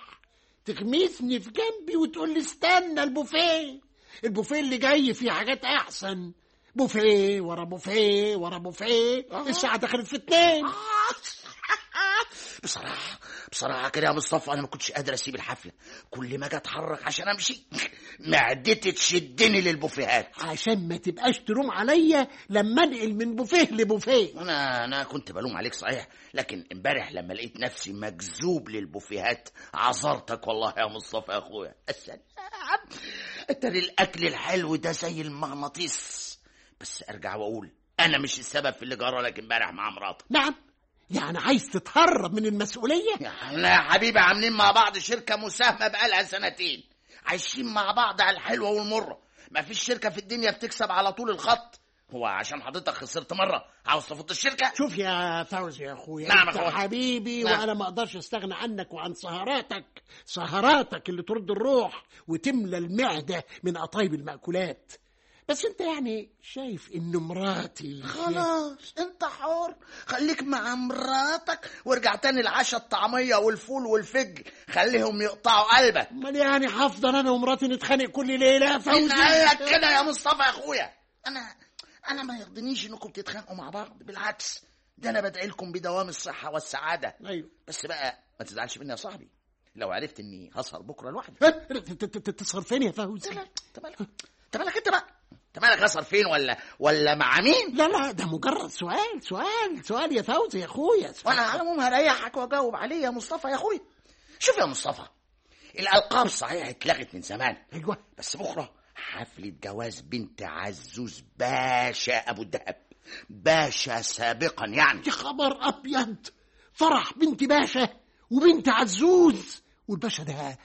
تغمسني في جنبي وتقول لي استنى البوفيه البوفيه اللي جاي فيه حاجات احسن بوفيه ورا بوفيه ورا بوفيه الساعه دخلت في اتنين بصراحة بصراحة كده يا مصطفى أنا ما كنتش قادر أسيب الحفلة كل ما أجي أتحرك عشان أمشي معدتي تشدني للبوفيهات عشان ما تبقاش تلوم عليا لما انقل من بوفيه لبوفيه أنا أنا كنت بلوم عليك صحيح لكن امبارح لما لقيت نفسي مجذوب للبوفيهات عذرتك والله يا مصطفى يا أخويا السلام أتري الأكل الحلو ده زي المغناطيس بس أرجع وأقول أنا مش السبب في اللي جرى لك امبارح مع مراتك نعم يعني عايز تتهرب من المسؤوليه احنا يا حبيبي عاملين مع بعض شركة مساهمة بقالها سنتين عايشين مع بعض على الحلوة والمرة ما فيش شركة في الدنيا بتكسب على طول الخط هو عشان حضرتك خسرت مرة عاوز تفوت الشركة شوف يا فوزي يا اخويا نعم يا انت أخويا. حبيبي نعم. وانا ما اقدرش استغنى عنك وعن سهراتك سهراتك اللي ترد الروح وتملى المعده من قطايب المأكولات بس انت يعني شايف ان مراتي خلاص انت حر خليك مع مراتك وارجع تاني العشاء الطعمية والفول والفجل خليهم يقطعوا قلبك امال يعني هفضل انا ومراتي نتخانق كل ليله يا فوزي مين قال لك كده يا مصطفى يا اخويا انا انا ما يرضينيش انكم تتخانقوا مع بعض بالعكس ده انا بدعي لكم بدوام الصحه والسعاده ايوه بس بقى ما تزعلش مني يا صاحبي لو عرفت اني هسهر بكره لوحدي ها؟ ت- ت- ت- تسهر فين يا فوزي انت مالك انت مالك انت بقى انت مالك هسهر فين ولا ولا مع مين لا لا ده مجرد سؤال سؤال سؤال يا فوزي يا اخويا سؤال. وانا على العموم هريحك واجاوب عليه يا مصطفى يا اخويا شوف يا مصطفى الالقاب صحيح اتلغت من زمان ايوه بس بكره حفلة جواز بنت عزوز باشا أبو الدهب باشا سابقا يعني يا خبر ابيض فرح بنت باشا وبنت عزوز والباشا ده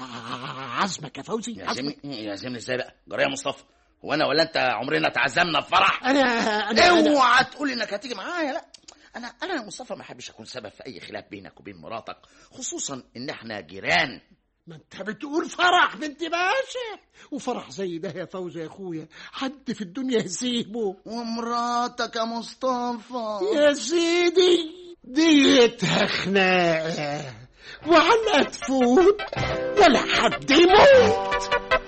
ع- عزمك يا فوزي يعزمني عزمك يعزمني ازاي بقى جرى يا مصطفى هو انا ولا انت عمرنا تعزمنا في فرح انا انا, أنا اوعى تقول انك هتيجي معايا لا انا انا يا مصطفى ما احبش اكون سبب في اي خلاف بينك وبين مراتك خصوصا ان احنا جيران ما انت بتقول فرح بنت باشا وفرح زي ده يا فوزي يا اخويا حد في الدنيا يسيبه ومراتك يا مصطفى يا سيدي ديتها خناقه وعلقه تفوت ولا حد يموت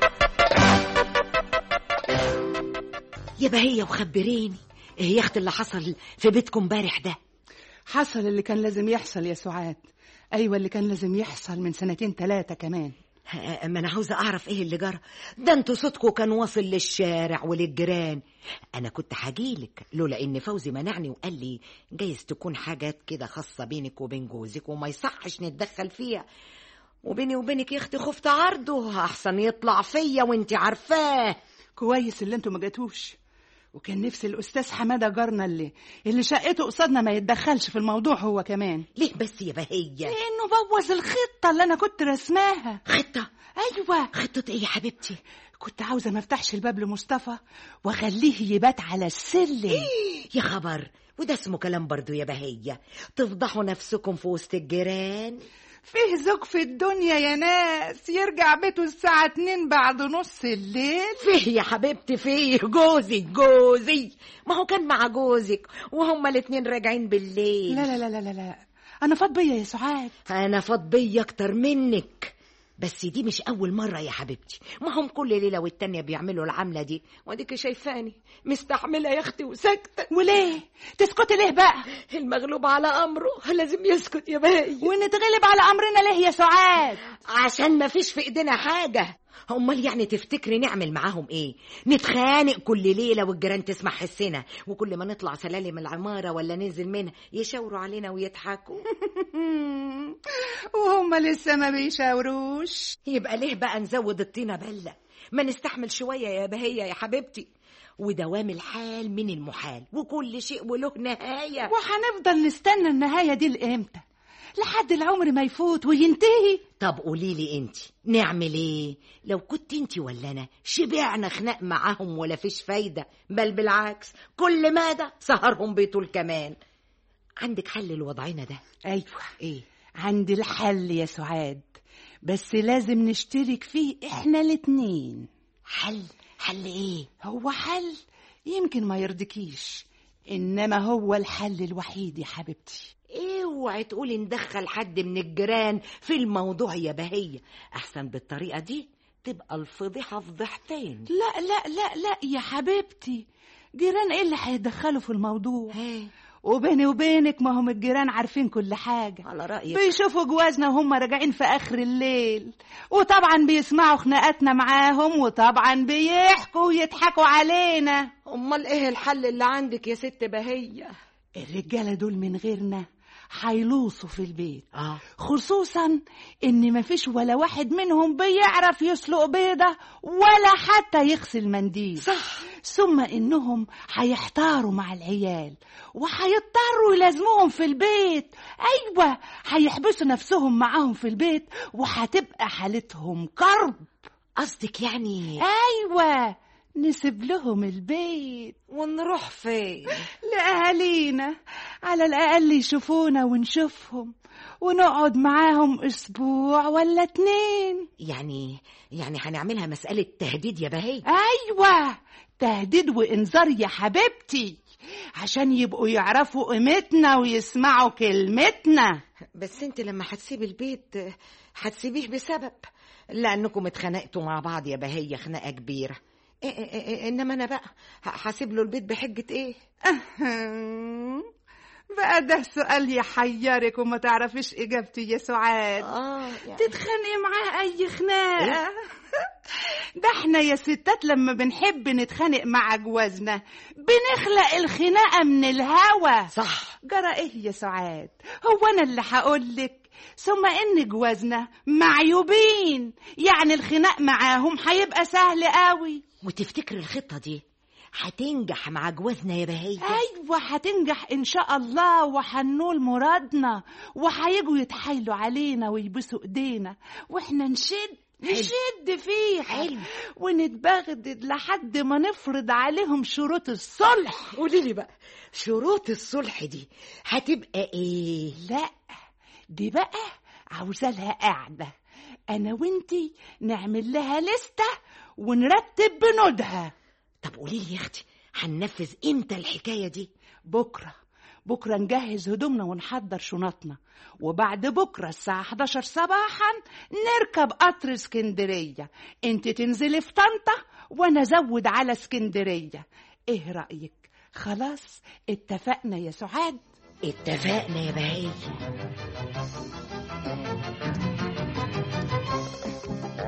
يا بهية وخبريني ايه يا اخت اللي حصل في بيتكم امبارح ده حصل اللي كان لازم يحصل يا سعاد ايوه اللي كان لازم يحصل من سنتين ثلاثه كمان ها، ما انا عاوزه اعرف ايه اللي جرى ده انتوا صوتكوا كان واصل للشارع وللجيران انا كنت هجيلك لولا ان فوزي منعني وقال لي جايز تكون حاجات كده خاصه بينك وبين جوزك وما يصحش نتدخل فيها وبيني وبينك يا اختي خفت عرضه احسن يطلع فيا وانت عارفاه كويس اللي انتوا ما جاتوش وكان نفسي الاستاذ حماده جارنا اللي اللي شقته قصادنا ما يتدخلش في الموضوع هو كمان ليه بس يا بهيه لانه بوظ الخطه اللي انا كنت رسماها خطه ايوه خطه ايه يا حبيبتي كنت عاوزه ما افتحش الباب لمصطفى واخليه يبات على السلم يا خبر وده اسمه كلام برضو يا بهيه تفضحوا نفسكم في وسط الجيران فيه زوج في الدنيا يا ناس يرجع بيته الساعة اتنين بعد نص الليل فيه يا حبيبتي فيه جوزي جوزي ما هو كان مع جوزك وهما الاتنين راجعين بالليل لا لا لا لا لا, لا. أنا فاض بيا يا سعاد انا فاض بيا اكتر منك بس دي مش اول مره يا حبيبتي ما هم كل ليله والتانيه بيعملوا العمله دي واديك شايفاني مستحمله يا اختي وساكته وليه تسكتي ليه بقى المغلوب على امره لازم يسكت يا بهي ونتغلب على أمرنا ليه يا سعاد عشان ما فيش في ايدينا حاجه امال يعني تفتكري نعمل معاهم ايه نتخانق كل ليله والجيران تسمع حسنا وكل ما نطلع سلالم العماره ولا ننزل منها يشاوروا علينا ويضحكوا وهم لسه ما بيشاوروش يبقى ليه بقى نزود الطينة بلة ما نستحمل شوية يا بهية يا حبيبتي ودوام الحال من المحال وكل شيء وله نهاية وهنفضل نستنى النهاية دي لإمتى لحد العمر ما يفوت وينتهي طب قولي لي انت نعمل ايه لو كنت انت ولا انا شبعنا خناق معاهم ولا فيش فايدة بل بالعكس كل مادة سهرهم بيطول كمان عندك حل لوضعنا ده أيوة ايه عندي الحل يا سعاد بس لازم نشترك فيه احنا الاتنين حل حل ايه هو حل يمكن ما يرضكيش انما هو الحل الوحيد يا حبيبتي اوعي تقولي ندخل حد من الجيران في الموضوع يا بهية احسن بالطريقة دي تبقى الفضيحة فضيحتين لا لا لا لا يا حبيبتي جيران ايه اللي هيدخلوا في الموضوع هي وبيني وبينك ما هم الجيران عارفين كل حاجة على رأيك بيشوفوا جوازنا وهم راجعين في آخر الليل وطبعا بيسمعوا خناقاتنا معاهم وطبعا بيحكوا ويضحكوا علينا امال ايه الحل اللي عندك يا ست بهية الرجالة دول من غيرنا هيلوصوا في البيت اه خصوصا ان مفيش ولا واحد منهم بيعرف يسلق بيضة ولا حتى يغسل منديل صح ثم انهم هيحتاروا مع العيال وهيضطروا يلازموهم في البيت ايوه هيحبسوا نفسهم معاهم في البيت وهتبقى حالتهم كرب قصدك يعني ايوه نسيب لهم البيت ونروح فين لأهالينا على الأقل يشوفونا ونشوفهم ونقعد معاهم أسبوع ولا اتنين يعني يعني هنعملها مسألة تهديد يا بهية أيوة تهديد وإنذار يا حبيبتي عشان يبقوا يعرفوا قيمتنا ويسمعوا كلمتنا بس انت لما هتسيبي البيت هتسيبيه بسبب لانكم اتخانقتوا مع بعض يا بهية خناقة كبيرة إيه إيه إيه انما انا بقى ه- هسيب له البيت بحجة ايه بقى ده سؤال يحيرك وما تعرفيش إجابتي يا سعاد اه يعني تتخانقي معاه أي خناقة ده احنا يا ستات لما بنحب نتخانق مع جوازنا بنخلق الخناقة من الهوا صح جرى ايه يا سعاد هو انا اللي هقولك ثم ان جوازنا معيوبين يعني الخناق معاهم هيبقى سهل قوي وتفتكر الخطة دي هتنجح مع جوازنا يا بهية ايوه هتنجح ان شاء الله وهنول مرادنا وهيجوا يتحايلوا علينا ويبوسوا ايدينا واحنا نشد نشد فيها حلو. ونتبغدد لحد ما نفرض عليهم شروط الصلح قولي لي بقى شروط الصلح دي هتبقى ايه لا دي بقى عاوزة لها قاعدة أنا وإنتي نعمل لها لستة ونرتب بنودها طب قولي لي يا اختي هننفذ امتى الحكاية دي بكرة بكرة نجهز هدومنا ونحضر شنطنا وبعد بكرة الساعة 11 صباحا نركب قطر اسكندرية انت تنزلي في طنطا وانا ازود على اسكندرية ايه رأيك خلاص اتفقنا يا سعاد اتفقنا يا بهية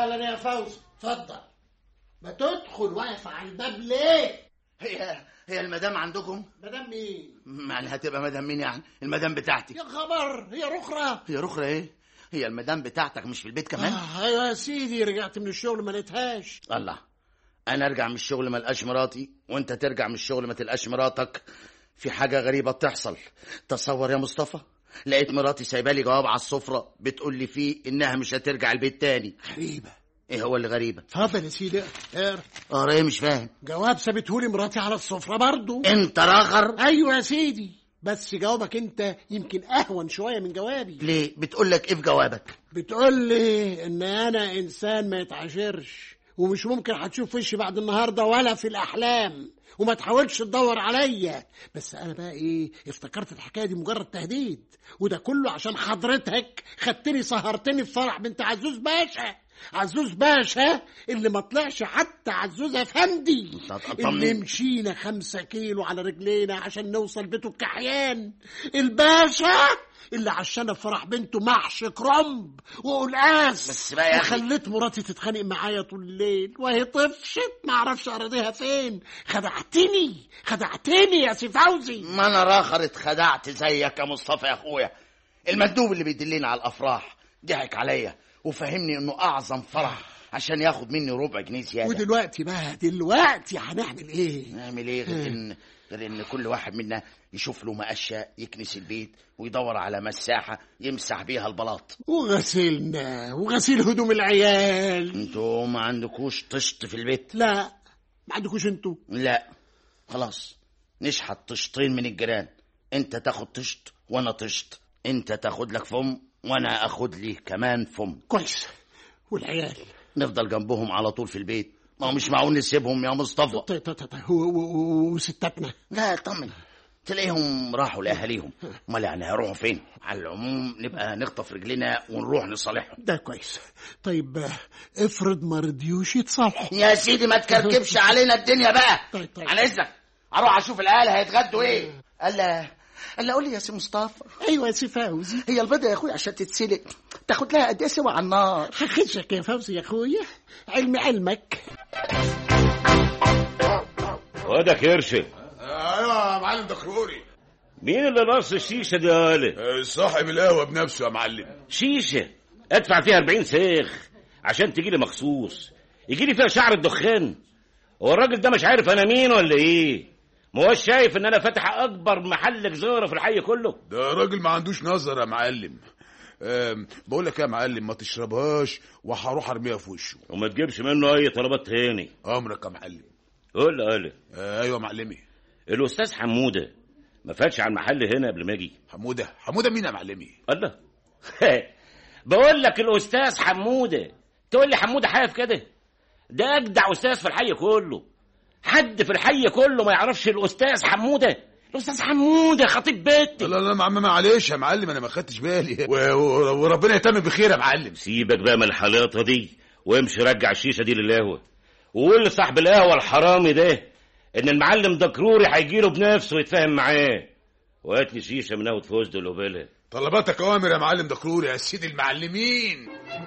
اهلا يا فوزي اتفضل ما تدخل واقف على الباب ليه هي هي المدام عندكم مدام مين يعني هتبقى مدام مين يعني المدام بتاعتي يا خبر هي رخرة هي رخرة ايه هي المدام بتاعتك مش في البيت كمان آه ايوه يا سيدي رجعت من الشغل ما لقيتهاش الله انا ارجع من الشغل ما القاش مراتي وانت ترجع من الشغل ما تلقاش مراتك في حاجه غريبه بتحصل تصور يا مصطفى لقيت مراتي سايبه لي جواب على السفره بتقول لي فيه انها مش هترجع البيت تاني غريبة ايه هو اللي غريبه اتفضل يا سيدي اقرا اه ايه مش فاهم جواب سابتهولي مراتي على السفرة برضو انت راغر ايوه يا سيدي بس جوابك انت يمكن اهون شوية من جوابي ليه بتقول لك ايه في جوابك بتقول لي ان انا انسان ما يتعاشرش ومش ممكن هتشوف وشي بعد النهارده ولا في الاحلام وما تحاولش تدور عليا بس انا بقى ايه افتكرت الحكايه دي مجرد تهديد وده كله عشان حضرتك خدتني سهرتني في فرح بنت عزوز باشا عزوز باشا اللي ما طلعش حتى عزوز افندي أنت هتقطمني. اللي مشينا خمسة كيلو على رجلينا عشان نوصل بيته بكحيان الباشا اللي عشان في فرح بنته محشي كرنب وقلقاس بس بقى يا أخي. وخليت مراتي تتخانق معايا طول الليل وهي طفشت ما اعرفش اراضيها فين خدعتني خدعتني يا سي فوزي ما انا راخر اتخدعت زيك يا مصطفى يا اخويا المندوب اللي بيدلني على الافراح ضحك عليا وفهمني انه اعظم فرح عشان ياخد مني ربع جنيه زياده ودلوقتي بقى دلوقتي هنعمل ايه نعمل ايه غير ان غير ان كل واحد منا يشوف له مقشه يكنس البيت ويدور على مساحه يمسح بيها البلاط وغسلنا وغسيل هدوم العيال انتوا ما عندكوش طشت في البيت لا ما عندكوش انتوا لا خلاص نشحت طشتين من الجيران انت تاخد طشت وانا طشت انت تاخد لك فم وانا اخد لي كمان فم كويس والعيال نفضل جنبهم على طول في البيت ما هو مش معقول نسيبهم يا مصطفى طيب طيب طيب و- و- و- وستاتنا لا طمن تلاقيهم راحوا لاهاليهم امال يعني هيروحوا فين على العموم نبقى نخطف رجلنا ونروح نصالحهم ده كويس طيب آه، افرض ما رضيوش يتصالحوا يا سيدي ما تكركبش علينا الدنيا بقى طيب طيب. على اذنك اروح اشوف العيال هيتغدوا ايه الا الا قول لي يا سي مصطفى ايوه يا سي فوزي هي البيضه يا اخويا عشان تتسلق تاخد لها قد ايه سوا على النار هخشك يا فوزي يا اخويا علم علمك وده كرشه ايوه يا معلم دخلوري مين اللي نص الشيشه دي يا قال صاحب القهوه بنفسه يا معلم شيشه ادفع فيها 40 سيخ عشان تجي لي مخصوص يجي لي فيها شعر الدخان هو الراجل ده مش عارف انا مين ولا ايه ما هوش شايف ان انا فاتح اكبر محل جزاره في الحي كله ده راجل ما عندوش نظر يا معلم أم، بقول لك إيه يا معلم ما تشربهاش وهروح ارميها في وشه وما تجيبش منه اي طلبات تاني امرك يا معلم قول لي قال آه، ايوه يا معلمي الاستاذ حموده ما فاتش على المحل هنا قبل ما اجي حموده حموده مين يا معلمي الله بقول لك الاستاذ حموده تقول لي حموده حاف كده ده اجدع استاذ في الحي كله حد في الحي كله ما يعرفش الاستاذ حموده الاستاذ حموده خطيب بيتي لا لا ما- ما- معلش يا معلم انا ما خدتش بالي و- و- وربنا يتم بخير يا معلم سيبك بقى من الحلاطه دي وامشي رجع الشيشه دي للقهوه وقول لصاحب القهوه الحرامي ده ان المعلم دكروري هيجي له بنفسه ويتفاهم معاه وهات لي شيشه من قهوه فوزد اللي طلباتك اوامر يا معلم دكرور يا سيدي المعلمين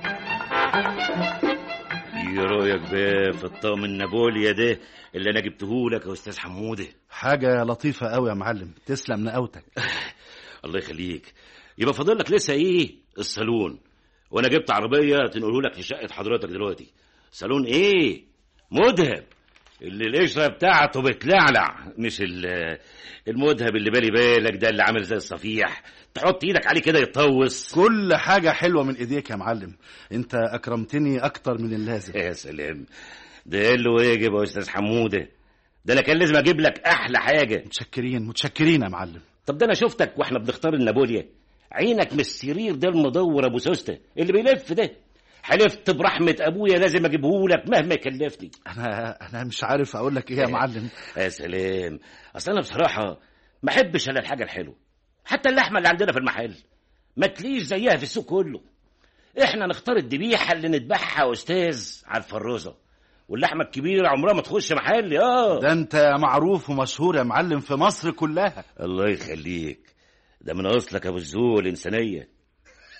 ايه رايك بقى في الطقم النابوليا ده اللي انا جبتهولك يا استاذ حموده حاجة لطيفة قوي يا معلم تسلم نقاوتك الله يخليك يبقى فاضل لك لسه ايه الصالون وانا جبت عربيه تنقله لك لشقه حضرتك دلوقتي صالون ايه مذهب اللي القشره بتاعته بتلعلع مش ال- المذهب اللي بالي بالك ده اللي عامل زي الصفيح تحط ايدك عليه كده يتطوس كل حاجة حلوة من ايديك يا معلم انت اكرمتني اكتر من اللازم يا سلام ده اللي واجب يا استاذ حموده ده انا كان لازم اجيب لك احلى حاجه متشكرين متشكرين يا معلم طب ده انا شفتك واحنا بنختار النابوليا عينك من السرير ده المدور ابو سوسته اللي بيلف ده حلفت برحمه ابويا لازم اجيبهولك مهما كلفني انا انا مش عارف اقول لك ايه يا معلم يا سلام اصل انا بصراحه ما احبش الا الحاجه الحلوه حتى اللحمه اللي عندنا في المحل ما تليش زيها في السوق كله احنا نختار الذبيحه اللي نذبحها يا استاذ على الفروزه واللحمه الكبيره عمرها ما تخش محلي اه ده انت معروف ومشهور يا معلم في مصر كلها الله يخليك ده من اصلك ابو الذوق الانسانيه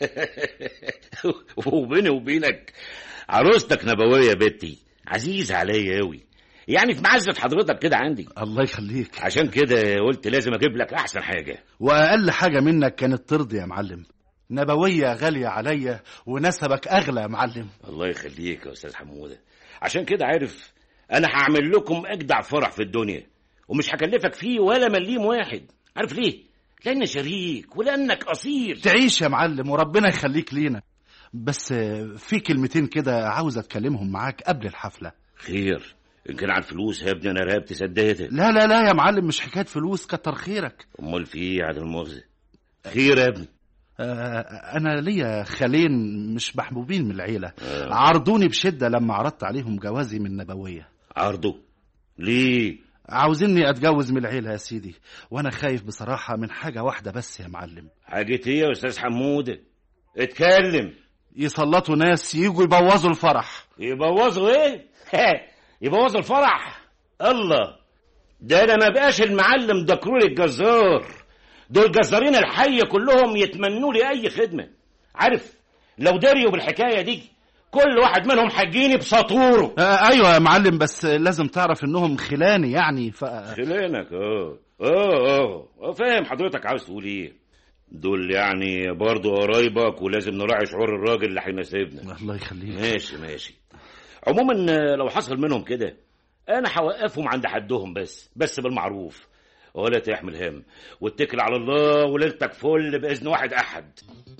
وبيني وبينك عروستك نبويه يا بنتي عزيزه عليا قوي يعني في معزه حضرتك كده عندي الله يخليك عشان كده قلت لازم اجيب لك احسن حاجه واقل حاجه منك كانت ترضي يا معلم نبويه غاليه عليا ونسبك اغلى يا معلم الله يخليك يا استاذ حموده عشان كده عارف انا هعمل لكم اجدع فرح في الدنيا ومش هكلفك فيه ولا مليم واحد عارف ليه لان شريك ولانك اصيل تعيش يا معلم وربنا يخليك لينا بس في كلمتين كده عاوز اتكلمهم معاك قبل الحفله خير ان كان على الفلوس يا ابني انا رقبتي سديتك لا لا لا يا معلم مش حكايه فلوس كتر خيرك امال في ايه عدم المؤاخذه خير يا ابني آه، انا ليا خالين مش محبوبين من العيله عرضوني بشده لما عرضت عليهم جوازي من نبويه عرضه ليه عاوزيني اتجوز من العيله يا سيدي وانا خايف بصراحه من حاجه واحده بس يا معلم حاجة ايه يا استاذ حموده اتكلم يسلطوا ناس يجوا يبوظوا الفرح يبوظوا ايه يبوظوا الفرح الله ده انا ما بقاش المعلم دكرور الجزار دول جزارين الحي كلهم يتمنوا لي اي خدمه عارف لو دريوا بالحكايه دي كل واحد منهم حجيني بسطوره آه ايوه يا معلم بس لازم تعرف انهم خلاني يعني ف خلانك اه اه اه آه، فاهم حضرتك عاوز تقول ايه دول يعني برضه قرايبك ولازم نراعي شعور الراجل اللي هيناسبنا الله يخليك ماشي ماشي عموما آه، لو حصل منهم كده انا هوقفهم عند حدهم بس بس بالمعروف ولا تحمل هم واتكل على الله وليلتك فل باذن واحد احد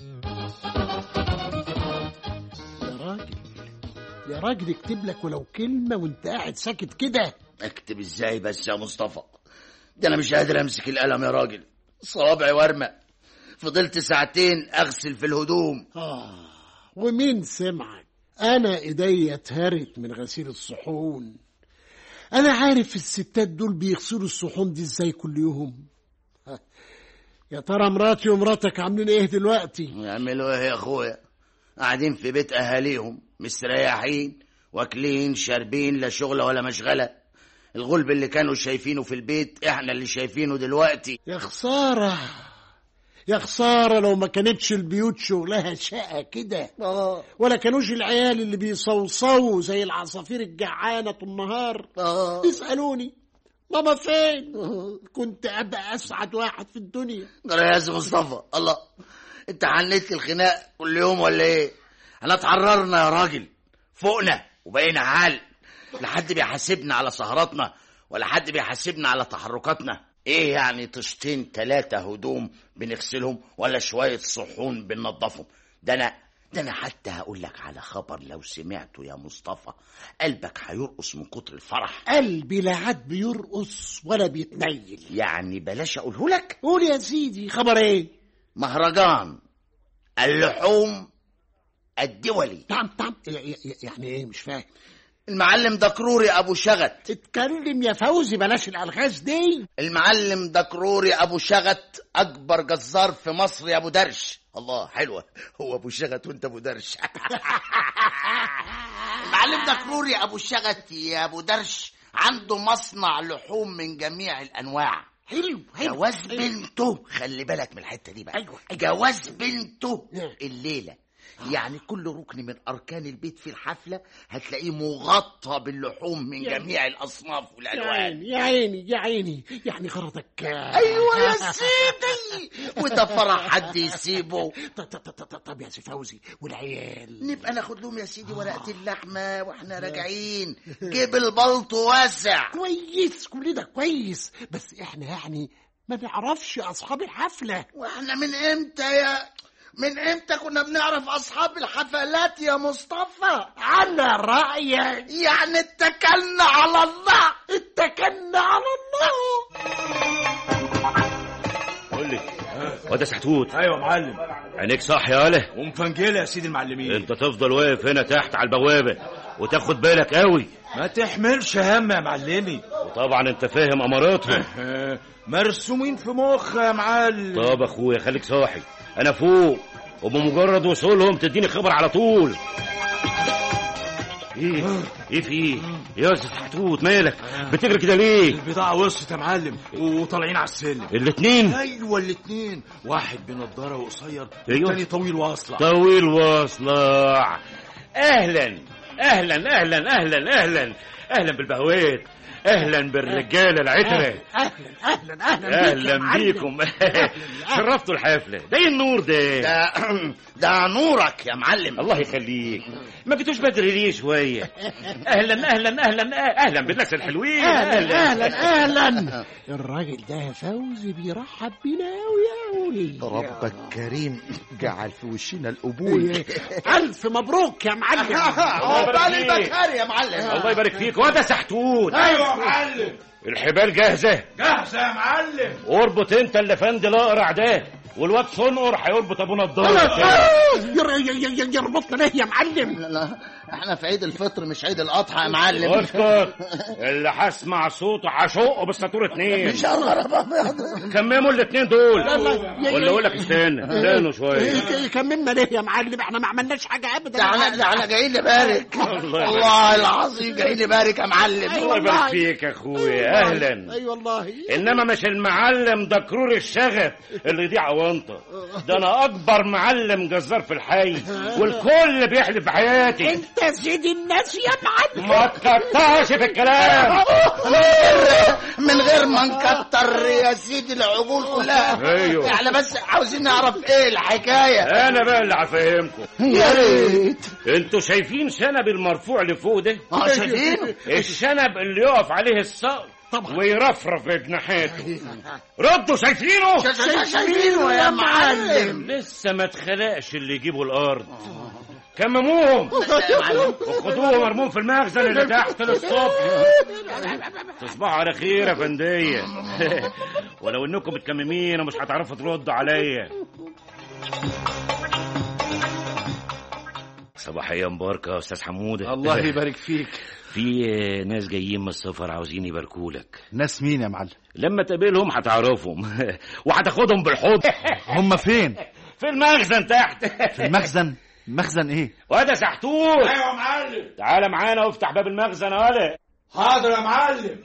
يا راجل يا راجل اكتب لك ولو كلمة وانت قاعد ساكت كده اكتب ازاي بس يا مصطفى ده انا مش قادر امسك القلم يا راجل صوابعي ورمه فضلت ساعتين اغسل في الهدوم آه ومين سمعك أنا إيديا اتهرت من غسيل الصحون أنا عارف الستات دول بيغسلوا الصحون دي إزاي كل يوم ها، يا ترى مراتي ومراتك عاملين إيه دلوقتي يعملوا ايه يا اخويا قاعدين في بيت اهاليهم مستريحين واكلين شاربين لا شغل ولا مشغله الغلب اللي كانوا شايفينه في البيت احنا اللي شايفينه دلوقتي يا خسارة يا خسارة لو ما كانتش البيوت شغلها شقة كده اه ولا كانوش العيال اللي بيصوصوا زي العصافير الجعانة طول النهار اه يسألوني ماما فين كنت أبقى أسعد واحد في الدنيا يا أستاذ مصطفى الله انت حنيت الخناق كل يوم ولا ايه احنا اتحررنا يا راجل فوقنا وبقينا عال لا حد بيحاسبنا على سهراتنا ولا حد بيحاسبنا على تحركاتنا ايه يعني طشتين تلاتة هدوم بنغسلهم ولا شوية صحون بننضفهم ده انا ده انا حتى هقول لك على خبر لو سمعته يا مصطفى قلبك هيرقص من كتر الفرح قلبي لا عاد بيرقص ولا بيتنيل يعني بلاش اقوله لك قول يا سيدي خبر ايه مهرجان اللحوم الدولي نعم نعم ي- ي- يعني ايه مش فاهم المعلم دكروري ابو شغت اتكلم يا فوزي بلاش الالغاز دي المعلم دكروري ابو شغت اكبر جزار في مصر يا ابو درش الله حلوه هو ابو شغت وانت ابو درش المعلم دكروري ابو شغت يا ابو درش عنده مصنع لحوم من جميع الانواع حلو حلو جواز حلو. بنته خلي بالك من الحته دي بقى أيوة. جواز بنته نعم. الليله يعني كل ركن من اركان البيت في الحفله هتلاقيه مغطى باللحوم من يا- جميع الاصناف يا والالوان عيني يا عيني يا عيني يعني غرضك ايوه يا سيدي وده فرح حد يسيبه طب طب طب طب- طب يا سي فوزي والعيال نبقى ناخد لهم يا سيدي ورقه اللحمه واحنا راجعين جيب البلط واسع كويس كل ده كويس بس احنا يعني ما نعرفش اصحاب الحفله واحنا من امتى يا من امتى كنا بنعرف اصحاب الحفلات يا مصطفى على رايك يعني اتكلنا على الله اتكلنا على الله قول لي وده سحتوت ايوه يا معلم عينيك صح يا ولا ومفنجله يا سيدي المعلمين انت تفضل واقف هنا تحت على البوابه وتاخد بالك قوي ما تحملش هم يا معلمي وطبعا انت فاهم اماراتهم آه، مرسومين في مخ يا معلم طب اخويا خليك صاحي انا فوق وبمجرد وصولهم تديني خبر على طول ايه ايه في ايه يا استاذ حتوت مالك بتجري كده ليه البضاعة وصلت يا معلم وطالعين على السلم الاتنين ايوه الاتنين واحد بنضاره وقصير أيوة. والتاني طويل واصلع طويل واصلع اهلا اهلا اهلا اهلا اهلا اهلا بالبهوات اهلا بالرجاله العتره اهلا اهلا اهلا بيك يا اهلا معلم. بيكم شرفتوا الحفله ده إيه النور ده ده ده نورك يا معلم الله يخليك ما جيتوش بدري ليه شويه اهلا اهلا اهلا اهلا بالناس الحلوين اهلا اهلا اهلا الراجل ده يا فوزي بيرحب بينا قوي قوي ربك كريم جعل في وشنا القبول الف مبروك يا معلم الله يبارك فيك. يا معلم الله يبارك فيك وده سحتوت ايوه يا معلم الحبال جاهزه جاهزة يا معلم اربط انت اللي فند الاقرع ده والواد صنقر هيربط ابو نضاره ير- ي- ي- يربطنا ليه يا معلم لا لا احنا في عيد الفطر مش عيد الاضحى يا معلم اسكت اللي هسمع صوته هشقه بالساطور اتنين شغل ابيض كمموا الاتنين دول لا، لا. ولا اقول لك استنى استنوا شويه ي- يكملنا ليه يا معلم احنا ما عملناش حاجه ابدا ده احنا ده احنا جايين نبارك الله يبارك. والله العظيم جايين نبارك يا معلم الله يبارك فيك يا اخويا اهلا اي والله انما مش المعلم ده كرور الشغف اللي يضيع اونطه ده انا اكبر معلم جزار في الحي والكل بيحلف بحياتي انت سيد الناس يا معلم ما تقطعش في الكلام من غير ما نكتر يا سيدي العقول كلها ايوه. احنا بس عاوزين نعرف ايه الحكايه انا بقى اللي هفهمكم يا ريت انتوا شايفين شنب المرفوع لفوق ده اه شايفينه الشنب اللي يقف عليه الصقر ويرفرف بجناحاته ردوا شايفينه شايفينه يا معلم لسه ما اتخلقش اللي يجيبوا الارض كمموهم يا معلم وخدوه مرموم في المخزن اللي تحت للصبح تصبحوا على خير يا فندية ولو انكم متكممين ومش هتعرفوا تردوا عليا صباحية مباركة يا استاذ حمودة الله يبارك فيك في ناس جايين من السفر عاوزين يباركولك ناس مين يا معلم لما تقابلهم هتعرفهم وهتاخدهم بالحضن هم فين في المخزن تحت في المخزن مخزن ايه وده سحتوت ايوه يا معلم تعالى معانا وافتح باب المخزن يا ولد حاضر يا معلم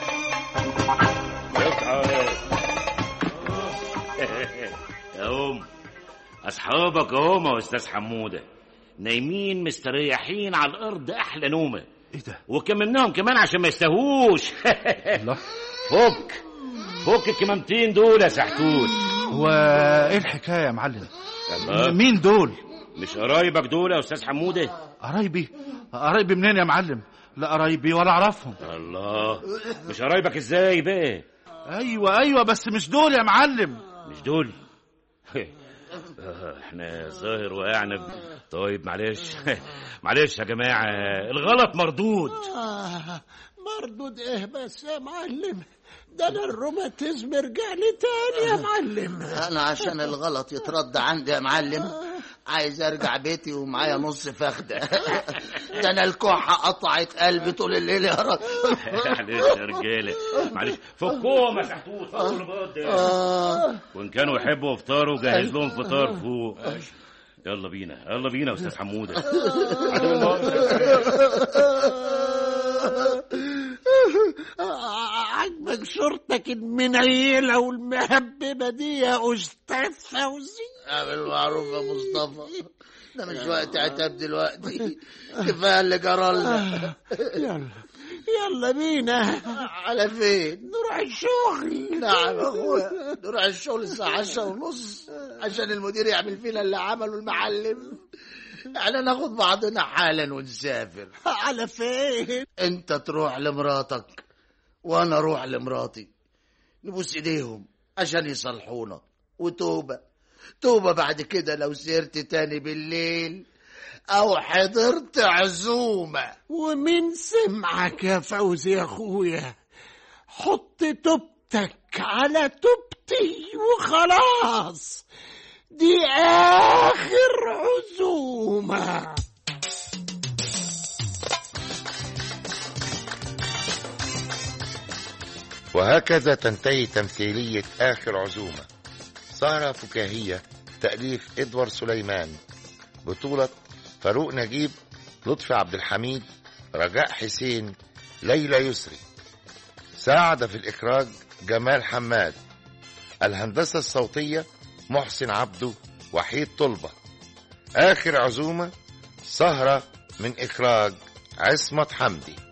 اهم اصحابك اهم يا استاذ حموده نايمين مستريحين على الارض احلى نومه ايه ده وكملناهم كمان عشان ما يستهوش الله فك فك الكمامتين دول يا سحتوت هو ايه الحكايه يا معلم الله مين دول مش قرايبك دول يا استاذ حموده قرايبي قرايبي منين يا معلم لا قرايبي ولا اعرفهم الله مش قرايبك ازاي بقى ايوه ايوه بس مش دول يا معلم مش دول احنا ظاهر وقعنا ب- طيب معلش معلش يا جماعة الغلط مردود آه مردود ايه بس يا معلم ده انا الروماتيزم رجع لي تاني يا معلم انا عشان الغلط يترد عندي يا معلم عايز ارجع بيتي ومعايا نص فخده ده انا الكحه قطعت قلبي طول الليل يا رب معلش يا رجالة معلش فكوهم يا سحتوت فكوا البيض ده آه. وإن كانوا يحبوا يفطروا جهز لهم فطار فوق يلا بينا يلا بينا يا أستاذ حمودة عدو عجبك شرطك المنيلة والمهببة دي يا أستاذ فوزي اعمل معروف يا مصطفى ده مش وقت عتاب دلوقتي كفايه اللي جرالنا يلا يلا بينا على فين نروح الشغل نعم يا اخويا نروح الشغل الساعة عشرة ونص عشان المدير يعمل فينا اللي عمله المعلم احنا ناخد بعضنا حالا ونسافر على فين انت تروح لمراتك وانا اروح لمراتي نبوس ايديهم عشان يصلحونا وتوبة توبة بعد كده لو سيرت تاني بالليل او حضرت عزومة ومين سمعك يا فوزي يا اخويا حط توبتك على توبتي وخلاص دي اخر عزومه وهكذا تنتهي تمثيلية آخر عزومة سهرة فكاهية تأليف إدوارد سليمان بطولة فاروق نجيب لطفي عبد الحميد رجاء حسين ليلى يسري ساعد في الإخراج جمال حماد الهندسة الصوتية محسن عبده وحيد طلبة آخر عزومة سهرة من إخراج عصمت حمدي